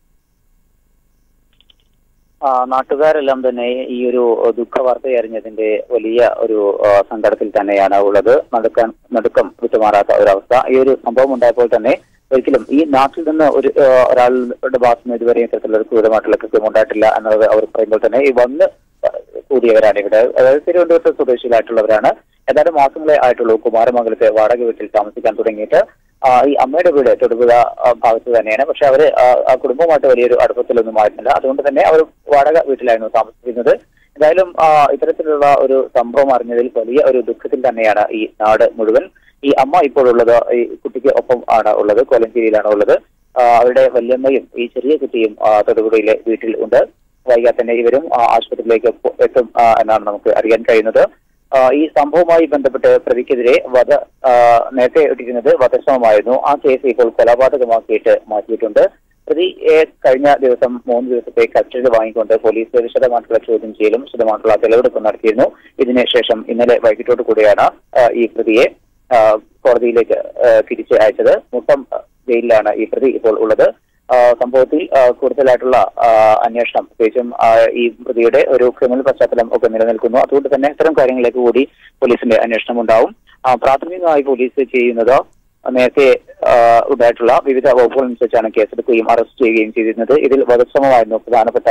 ആ, നാട്ടുകാരെല്ലാം തന്നെ ഈ ഒരു ദുഃഖ വാർത്ത അറിഞ്ഞതിന്റെ വലിയ ഒരു ആ, സങ്കടത്തിൽ തന്നെയാണ് ഉള്ളത് നടുക്കാൻ നടുക്കം വിട്ടുമാറാത്ത ഒരവസ്ഥ ഈ ഒരു സംഭവം ഉണ്ടായപ്പോൾ തന്നെ ഒരിക്കലും ഈ നാട്ടിൽ നിന്ന് ഒരു ആ, ഒരാളുടെ ഭാഗത്ത് നിന്ന് ഇതുവരെ ഇത്തരത്തിലുള്ള ഒരു ക്രൂരമായിട്ടുള്ള കൃത്യം ഉണ്ടായിട്ടില്ല എന്നത് അവർ പറയുമ്പോൾ തന്നെ ഈ വന്ന് കൂടിയവരാണ് ഇവിടെ അതായത് തിരുവനന്തപുരത്ത് സ്വദേശികളായിട്ടുള്ളവരാണ് ഏതാനും മാസങ്ങളെ ആയിട്ടുള്ളൂ കുമാരമംഗലത്തെ വാടക വീട്ടിൽ താമസിക്കാൻ തുടങ്ങിയിട്ട് ആ, ഈ അമ്മയുടെ വീട് തൊടുപുഴ ആ, ഭാഗത്ത് തന്നെയാണ് പക്ഷെ അവര് ആ, ആ കുടുംബവുമായിട്ട് വലിയൊരു അടുപ്പത്തിലൊന്നും ആയിരുന്നില്ല അതുകൊണ്ട് തന്നെ അവർ വാടക വീട്ടിലായിരുന്നു താമസിക്കുന്നത് എന്തായാലും ആ, ഇത്തരത്തിലുള്ള ഒരു സംഭവം അറിഞ്ഞതിൽ വലിയ ഒരു ദുഃഖത്തിൽ തന്നെയാണ് ഈ നാട് മുഴുവൻ ഈ അമ്മ ഇപ്പോൾ ഉള്ളത് ഈ കുട്ടിക്ക് ഒപ്പം ആണ് ഉള്ളത് കോലഞ്ചേരിയിലാണ് ഉള്ളത് ആ, അവരുടെ വല്യമ്മയും ഈ ചെറിയ കുട്ടിയും ആ, തൊടുപുഴയിലെ വീട്ടിൽ ഉണ്ട് വൈകാതെ തന്നെ ഇവരും ആ, ആശുപത്രിയിലേക്ക് പോ- എത്തും ആ, എന്നാണ് നമുക്ക് അറിയാൻ കഴിയുന്നത് ആ, ഈ സംഭവവുമായി ബന്ധപ്പെട്ട് പ്രതിക്കെതിരെ വധ ആ, നേരത്തെ ഇട്ടിരുന്നത് വധശ്രമമായിരുന്നു ആ കേസ് ഇപ്പോൾ കൊലപാതകമാക്കിയിട്ട് മാറ്റിയിട്ടുണ്ട് പ്രതിയെ കഴിഞ്ഞ ദിവസം മൂന്ന് ദിവസത്തെ കസ്റ്റഡിയിൽ വാങ്ങിക്കൊണ്ട് പോലീസ് വിശദമായിട്ടുള്ള ചോദ്യം ചെയ്യലും വിശദമായിട്ടുള്ള തെളിവെടുപ്പും നടത്തിയിരുന്നു ഇതിന് ശേഷം ഇന്നലെ വൈകിട്ടോട് കൂടിയാണ് ആ, ഈ പ്രതിയെ ആ, കോടതിയിലേക്ക് ആ, തിരിച്ച് അയച്ചത് മുട്ടം ജയിലിലാണ് ഈ പ്രതി ഇപ്പോൾ ഉള്ളത് ആ, സംഭവത്തിൽ ആ, കൂടുതലായിട്ടുള്ള ആ, അന്വേഷണം പ്രത്യേകിച്ചും ആ, ഈ പ്രതിയുടെ ഒരു ക്രിമിനൽ പശ്ചാത്തലം ഒക്കെ നിലനിൽക്കുന്നു അതുകൊണ്ട് തന്നെ ഇത്തരം കാര്യങ്ങളിലേക്ക് കൂടി പോലീസിന്റെ അന്വേഷണം ഉണ്ടാവും ആ, പ്രാഥമികമായി പോലീസ് ചെയ്യുന്നത് നേരത്തെ ആ, ഉണ്ടായിട്ടുള്ള വിവിധ വകുപ്പുകൾ അനുസരിച്ചാണ് കേസെടുക്കുകയും അറസ്റ്റ് ചെയ്യുകയും ചെയ്തിരുന്നത് ഇതിൽ വധശ്രമമായിരുന്നു പ്രധാനപ്പെട്ട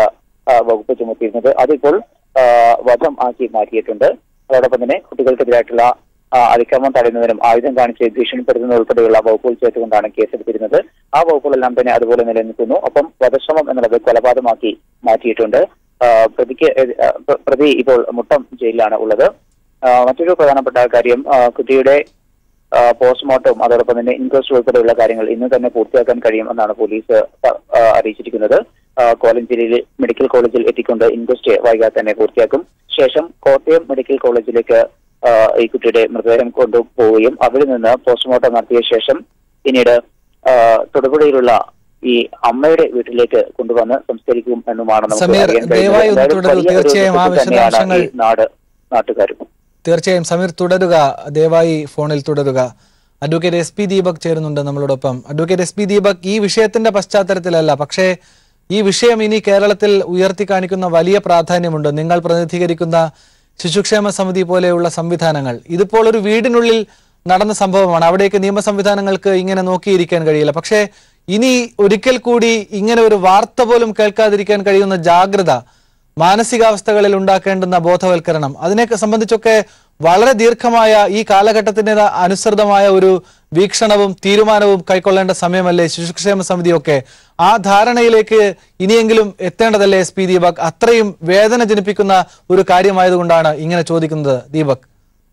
ആ, വകുപ്പ് ചുമത്തിയിരുന്നത് അതിപ്പോൾ ആ, വധം ആക്കി മാറ്റിയിട്ടുണ്ട് അതോടൊപ്പം തന്നെ കുട്ടികൾക്കെതിരായിട്ടുള്ള ആ, അതിക്രമം തടയുന്നതിനും ആയുധം കാണിച്ച് ഭീഷണിപ്പെടുത്തുന്ന ഉൾപ്പെടെയുള്ള വകുപ്പുകൾ ചേർത്തുകൊണ്ടാണ് കേസെടുത്തിരുന്നത് ആ വകുപ്പുകളെല്ലാം തന്നെ അതുപോലെ നിലനിൽക്കുന്നു ഒപ്പം വധശ്രമം എന്നുള്ളത് കൊലപാതകമാക്കി മാറ്റിയിട്ടുണ്ട് ആ, പ്രതിക്ക് എതി- ആ, പ്ര- പ്രതി ഇപ്പോൾ മുട്ടം ജയിലിലാണ് ഉള്ളത് ആ, മറ്റൊരു പ്രധാനപ്പെട്ട കാര്യം ആ, കുട്ടിയുടെ ആ, പോസ്റ്റ്മോർട്ടം അതോടൊപ്പം തന്നെ ഇൻക്വസ്റ്റ് ഉൾപ്പെടെയുള്ള കാര്യങ്ങൾ ഇന്ന് തന്നെ പൂർത്തിയാക്കാൻ കഴിയും എന്നാണ് പോലീസ് പ- ആ, അറിയിച്ചിരിക്കുന്നത് ആ, കോലഞ്ചേരിയിലെ മെഡിക്കൽ കോളേജിൽ എത്തിക്കൊണ്ട് ഇൻക്വസ്റ്റ് വൈകാതെ തന്നെ പൂർത്തിയാക്കും ശേഷം കോട്ടയം മെഡിക്കൽ കോളേജിലേക്ക് ആ, ഈ കുട്ടിയുടെ മൃതദേഹം കൊണ്ടുപോവുകയും അവിടെ നിന്ന് പോസ്റ്റ്മോർട്ടം നടത്തിയ ശേഷം പിന്നീട് ആ, തൊടുപുഴയിലുള്ള ഈ അമ്മയുടെ വീട്ടിലേക്ക് കൊണ്ടുവന്ന് സംസ്കരിക്കും എന്നുമാണ് നമുക്ക് സമീർ, അറിയാൻ കഴിയുന്നത്. ദയവായി ഒന്ന് എന്തായാലും തുടരൂ. വലിയ ഒരു തീർച്ചയായും ആ ദുഃഖത്തിൽ തന്നെയാണ് വിശദാംശങ്ങൾ ഈ നാട് നാട്ടുകാരും തീർച്ചയായും സമീർ തുടരുക ദയവായി ഫോണിൽ തുടരുക അഡ്വക്കേറ്റ് എസ് പി ദീപക് ചേരുന്നുണ്ട് നമ്മളോടൊപ്പം അഡ്വക്കേറ്റ് എസ് പി ദീപക് ഈ വിഷയത്തിന്റെ പശ്ചാത്തലത്തിലല്ല പക്ഷേ ഈ വിഷയം ഇനി കേരളത്തിൽ ഉയർത്തി കാണിക്കുന്ന വലിയ പ്രാധാന്യമുണ്ട് നിങ്ങൾ പ്രതിനിധീകരിക്കുന്ന ശിശുക്ഷേമ സമിതി പോലെയുള്ള സംവിധാനങ്ങൾ ഇതിപ്പോൾ ഒരു വീടിനുള്ളിൽ നടന്ന സംഭവമാണ് അവിടേക്ക് നിയമ സംവിധാനങ്ങൾക്ക് ഇങ്ങനെ നോക്കിയിരിക്കാൻ കഴിയില്ല പക്ഷേ ഇനി ഒരിക്കൽ കൂടി ഇങ്ങനെ ഒരു വാർത്ത പോലും കേൾക്കാതിരിക്കാൻ കഴിയുന്ന ജാഗ്രത മാനസികാവസ്ഥകളിൽ ഉണ്ടാക്കേണ്ടുന്ന ബോധവൽക്കരണം അതിനെ സംബന്ധിച്ചൊക്കെ വളരെ ദീർഘമായ ഈ കാലഘട്ടത്തിന് അനുസൃതമായ ഒരു വീക്ഷണവും തീരുമാനവും കൈക്കൊള്ളേണ്ട സമയമല്ലേ ശിശുക്ഷേമ സമിതിയൊക്കെ ആ ധാരണയിലേക്ക് ഇനിയെങ്കിലും എത്തേണ്ടതല്ലേ എസ് പി ദീപക് അത്രയും വേദന ജനിപ്പിക്കുന്ന ഒരു കാര്യമായതുകൊണ്ടാണ് ഇങ്ങനെ ചോദിക്കുന്നത് ദീപക്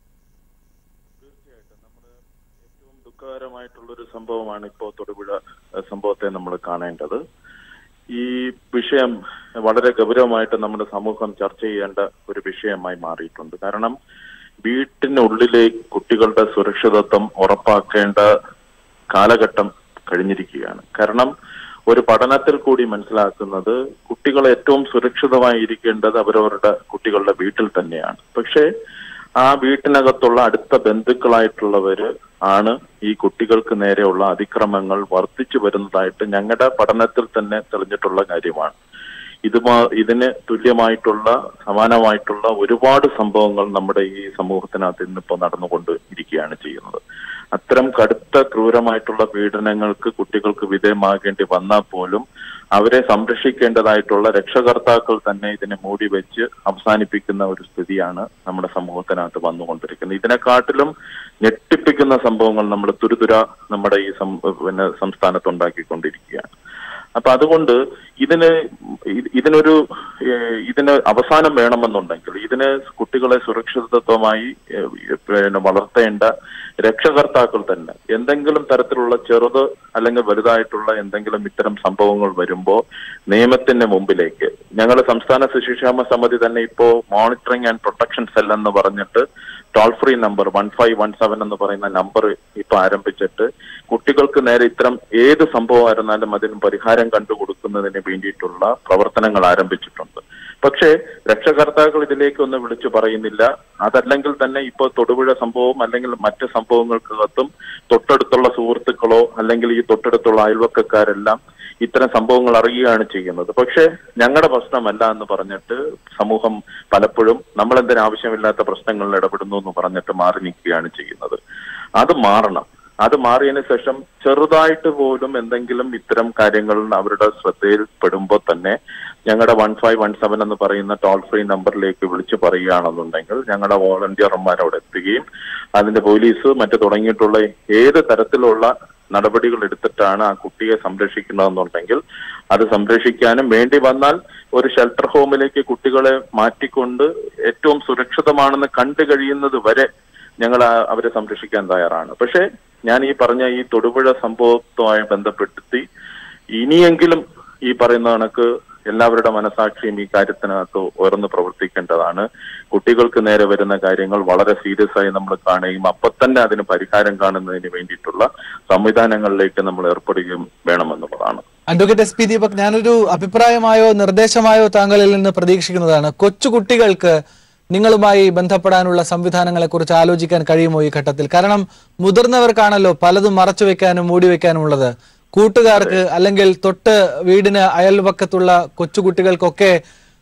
ഏറ്റവും ദുഃഖകരമായിട്ടുള്ള ഒരു സംഭവമാണ് ഇപ്പോൾ തൊടുപുഴ ഏഹ്, സംഭവത്തെ നമ്മൾ കാണേണ്ടത് ഈ വിഷയം വളരെ ഗൗരവമായിട്ട് നമ്മുടെ സമൂഹം ചർച്ച ചെയ്യേണ്ട ഒരു വിഷയമായി മാറിയിട്ടുണ്ട് കാരണം വീട്ടിനുള്ളിലെ കുട്ടികളുടെ സുരക്ഷിതത്വം ഉറപ്പാക്കേണ്ട കാലഘട്ടം കഴിഞ്ഞിരിക്കുകയാണ് കാരണം ഒരു പഠനത്തിൽ കൂടി മനസ്സിലാക്കുന്നത് കുട്ടികൾ ഏറ്റവും സുരക്ഷിതമായി ഇരിക്കേണ്ടത് അവരവരുടെ കുട്ടികളുടെ വീട്ടിൽ തന്നെയാണ് പക്ഷേ ആ വീട്ടിനകത്തുള്ള അടുത്ത ബന്ധുക്കളായിട്ടുള്ളവര് ആണ് ഈ കുട്ടികൾക്ക് നേരെയുള്ള അതിക്രമങ്ങൾ വർദ്ധിച്ചു വരുന്നതായിട്ട് ഞങ്ങളുടെ പഠനത്തിൽ തന്നെ തെളിഞ്ഞിട്ടുള്ള കാര്യമാണ് ഇതുമാ ഇതിന് തുല്യമായിട്ടുള്ള സമാനമായിട്ടുള്ള ഒരുപാട് സംഭവങ്ങൾ നമ്മുടെ ഈ സമൂഹത്തിനകത്ത് ഇന്നിപ്പോ നടന്നുകൊണ്ട് ഇരിക്കുകയാണ് ചെയ്യുന്നത് അത്തരം കടുത്ത ക്രൂരമായിട്ടുള്ള പീഡനങ്ങൾക്ക് കുട്ടികൾക്ക് വിധേയമാകേണ്ടി വന്നാൽ പോലും അവരെ സംരക്ഷിക്കേണ്ടതായിട്ടുള്ള രക്ഷകർത്താക്കൾ തന്നെ ഇതിനെ മൂടി വെച്ച് അവസാനിപ്പിക്കുന്ന ഒരു സ്ഥിതിയാണ് നമ്മുടെ സമൂഹത്തിനകത്ത് വന്നുകൊണ്ടിരിക്കുന്നത് ഇതിനെക്കാട്ടിലും ഞെട്ടിപ്പിക്കുന്ന സംഭവങ്ങൾ നമ്മൾ തുരുതുര നമ്മുടെ ഈ സം- പിന്നെ സംസ്ഥാനത്ത് ഉണ്ടാക്കിക്കൊണ്ടിരിക്കുകയാണ് അപ്പൊ അതുകൊണ്ട് ഇതിന് ഇത് ഇതിനൊരു ഏഹ്, ഇതിന് അവസാനം വേണമെന്നുണ്ടെങ്കിൽ ഇതിന് കുട്ടികളെ സുരക്ഷിതത്വമായി ഏഹ്, പിന്നെ വളർത്തേണ്ട രക്ഷകർത്താക്കൾ തന്നെ എന്തെങ്കിലും തരത്തിലുള്ള ചെറുത് അല്ലെങ്കിൽ വലുതായിട്ടുള്ള എന്തെങ്കിലും ഇത്തരം സംഭവങ്ങൾ വരുമ്പോൾ നിയമത്തിന്റെ മുമ്പിലേക്ക് ഞങ്ങൾ സംസ്ഥാന ശിശുക്ഷേമ സമിതി തന്നെ ഇപ്പോ മോണിറ്ററിംഗ് ആൻഡ് പ്രൊട്ടക്ഷൻ സെൽ എന്ന് പറഞ്ഞിട്ട് toll free number one five one seven എന്ന് പറയുന്ന നമ്പർ ഇപ്പൊ ആരംഭിച്ചിട്ട് കുട്ടികൾക്ക് നേരെ ഇത്തരം ഏത് സംഭവമായിരുന്നാലും അതിന് പരിഹാരം കണ്ടുകൊടുക്കുന്നതിന് വേണ്ടിയിട്ടുള്ള പ്രവർത്തനങ്ങൾ ആരംഭിച്ചിട്ടുണ്ട് പക്ഷേ രക്ഷകർത്താക്കൾ ഇതിലേക്ക് ഒന്ന് വിളിച്ചു പറയുന്നില്ല അതല്ലെങ്കിൽ തന്നെ ഇപ്പോൾ തൊടുപുഴ സംഭവം അല്ലെങ്കിൽ മറ്റ് സംഭവങ്ങൾക്കകത്തും തൊട്ടടുത്തുള്ള സുഹൃത്തുക്കളോ അല്ലെങ്കിൽ ഈ തൊട്ടടുത്തുള്ള അയൽവക്കക്കാരെല്ലാം ഇത്തരം സംഭവങ്ങൾ അറിയുകയാണ് ചെയ്യുന്നത് പക്ഷേ ഞങ്ങളുടെ പ്രശ്നമല്ല എന്ന് പറഞ്ഞിട്ട് സമൂഹം പലപ്പോഴും നമ്മൾ എന്തിനു ആവശ്യമില്ലാത്ത പ്രശ്നങ്ങളിൽ ഇടപെടുന്നു എന്ന് പറഞ്ഞിട്ട് മാറി നിൽക്കുകയാണ് ചെയ്യുന്നത് അത് മാറണം അത് മാറിയതിനു ശേഷം ചെറുതായിട്ട് പോലും എന്തെങ്കിലും ഇത്തരം കാര്യങ്ങൾ അവരുടെ ശ്രദ്ധയിൽപ്പെടുമ്പോൾ തന്നെ ഞങ്ങളുടെ വൺ ഫൈവ് വൺ സെവൻ എന്ന് പറയുന്ന ടോൾ ഫ്രീ നമ്പറിലേക്ക് വിളിച്ചു പറയുകയാണെന്നുണ്ടെങ്കിൽ ഞങ്ങളുടെ വോളണ്ടിയർമാർ അവിടെ എത്തുകയും അതിന്റെ പോലീസ് മറ്റു തുടങ്ങിയിട്ടുള്ള ഏത് തരത്തിലുള്ള നടപടികൾ എടുത്തിട്ടാണ് ആ കുട്ടിയെ സംരക്ഷിക്കുന്നതെന്നുണ്ടെങ്കിൽ അത് സംരക്ഷിക്കാനും വേണ്ടി വന്നാൽ ഒരു ഷെൽട്ടർ ഹോമിലേക്ക് കുട്ടികളെ മാറ്റിക്കൊണ്ട് ഏറ്റവും സുരക്ഷിതമാണെന്ന് കണ്ടു കഴിയുന്നത് വരെ ഞങ്ങൾ ആ- അവരെ സംരക്ഷിക്കാൻ തയ്യാറാണ് പക്ഷേ ഞാൻ ഈ പറഞ്ഞ ഈ തൊടുപുഴ സംഭവത്തുമായി ബന്ധപ്പെടുത്തി ഇനിയെങ്കിലും ഈ പറയുന്ന കണക്ക് എല്ലാവരുടെ മനസാക്ഷിയും ഈ കാര്യത്തിനകത്ത് ഉയർന്ന് പ്രവർത്തിക്കേണ്ടതാണ് കുട്ടികൾക്ക് നേരെ വരുന്ന കാര്യങ്ങൾ വളരെ സീരിയസ് ആയി നമ്മൾ കാണുകയും അപ്പൊ തന്നെ അതിന് പരിഹാരം കാണുന്നതിന് വേണ്ടിയിട്ടുള്ള സംവിധാനങ്ങളിലേക്ക് നമ്മൾ ഏർപ്പെടുകയും വേണമെന്നുള്ളതാണ് അഡ്വക്കേറ്റ് എസ് പി ദീപക് ഞാനൊരു അഭിപ്രായമായോ നിർദ്ദേശമായോ താങ്കളിൽ നിന്ന് പ്രതീക്ഷിക്കുന്നതാണ് കൊച്ചു കുട്ടികൾക്ക് നിങ്ങളുമായി ബന്ധപ്പെടാനുള്ള സംവിധാനങ്ങളെ കുറിച്ച് ആലോചിക്കാൻ കഴിയുമോ ഈ ഘട്ടത്തിൽ കാരണം മുതിർന്നവർക്കാണല്ലോ പലതും മറച്ചു വെക്കാനും മൂടി വെക്കാനും ഉള്ളത് കൂട്ടുകാർക്ക് അല്ലെങ്കിൽ തൊട്ട് വീടിന് അയൽവക്കത്തുള്ള കൊച്ചുകുട്ടികൾക്കൊക്കെ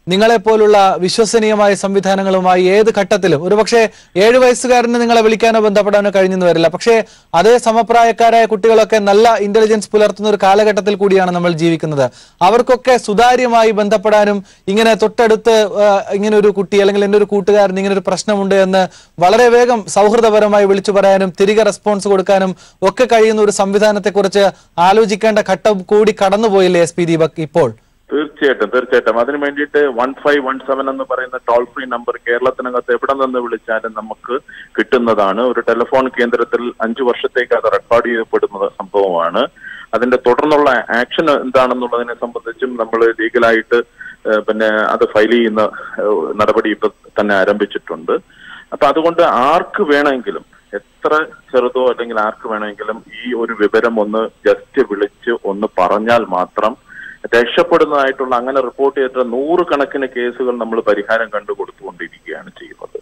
നിങ്ങളെപ്പോലുള്ള വിശ്വസനീയമായ സംവിധാനങ്ങളുമായി ഏത് ഘട്ടത്തിലും ഒരുപക്ഷെ ഏഴ് വയസ്സുകാരന് നിങ്ങളെ വിളിക്കാനോ ബന്ധപ്പെടാനോ കഴിഞ്ഞെന്ന് വരില്ല പക്ഷേ അതേ സമപ്രായക്കാരായ കുട്ടികളൊക്കെ നല്ല ഇന്റലിജൻസ് പുലർത്തുന്ന ഒരു കാലഘട്ടത്തിൽ കൂടിയാണ് നമ്മൾ ജീവിക്കുന്നത് അവർക്കൊക്കെ സുതാര്യമായി ബന്ധപ്പെടാനും ഇങ്ങനെ തൊട്ടടുത്ത് ആ, ഇങ്ങനെ ഒരു കുട്ടി അല്ലെങ്കിൽ എൻ്റെ ഒരു കൂട്ടുകാരൻ ഇങ്ങനെ ഒരു പ്രശ്നമുണ്ട് എന്ന് വളരെ വേഗം സൗഹൃദപരമായി വിളിച്ചു പറയാനും തിരികെ റെസ്പോൺസ് കൊടുക്കാനും ഒക്കെ കഴിയുന്ന ഒരു സംവിധാനത്തെക്കുറിച്ച് ആലോചിക്കേണ്ട ഘട്ടം കൂടി കടന്നുപോയില്ലേ എസ് പി ദീപക് ഇപ്പോൾ തീർച്ചയായിട്ടും തീർച്ചയായിട്ടും അതിന് വേണ്ടിയിട്ട് വൺ ഫൈവ് വൺ സെവൻ എന്ന് പറയുന്ന ടോൾ ഫ്രീ നമ്പർ കേരളത്തിനകത്ത് എവിടെ നിന്ന് വിളിച്ചാലും നമുക്ക് കിട്ടുന്നതാണ് ഒരു ടെലിഫോൺ കേന്ദ്രത്തിൽ അഞ്ചു വർഷത്തേക്ക് അത് റെക്കോർഡ് ചെയ്യപ്പെടുന്ന സംഭവമാണ് അതിന്റെ തുടർന്നുള്ള ആക്ഷൻ എന്താണെന്നുള്ളതിനെ സംബന്ധിച്ചും നമ്മൾ ലീഗലായിട്ട് ഏഹ്, പിന്നെ അത് ഫയൽ ചെയ്യുന്ന ഏഹ്, നടപടി ഇപ്പൊ തന്നെ ആരംഭിച്ചിട്ടുണ്ട് അപ്പൊ അതുകൊണ്ട് ആർക്ക് വേണമെങ്കിലും എത്ര ചെറുതോ അല്ലെങ്കിൽ ആർക്ക് വേണമെങ്കിലും ഈ ഒരു വിവരം ഒന്ന് ജസ്റ്റ് വിളിച്ച് ഒന്ന് പറഞ്ഞാൽ മാത്രം രക്ഷപ്പെടുന്നതായിട്ടുള്ള അങ്ങനെ റിപ്പോർട്ട് ചെയ്തിട്ട് നൂറുകണക്കിന് കേസുകൾ നമ്മൾ പരിഹാരം കണ്ടു കൊടുത്തുകൊണ്ടിരിക്കുകയാണ് ചെയ്യുന്നത്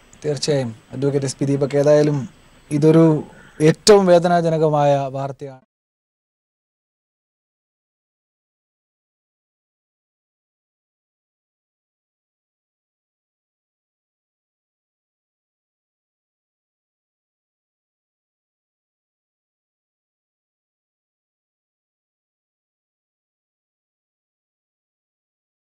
തീർച്ചയായും അഡ്വക്കേറ്റ് എസ് പി ദീപക് ഏതായാലും ഇതൊരു ഏറ്റവും വേദനാജനകമായ വാർത്തയാണ്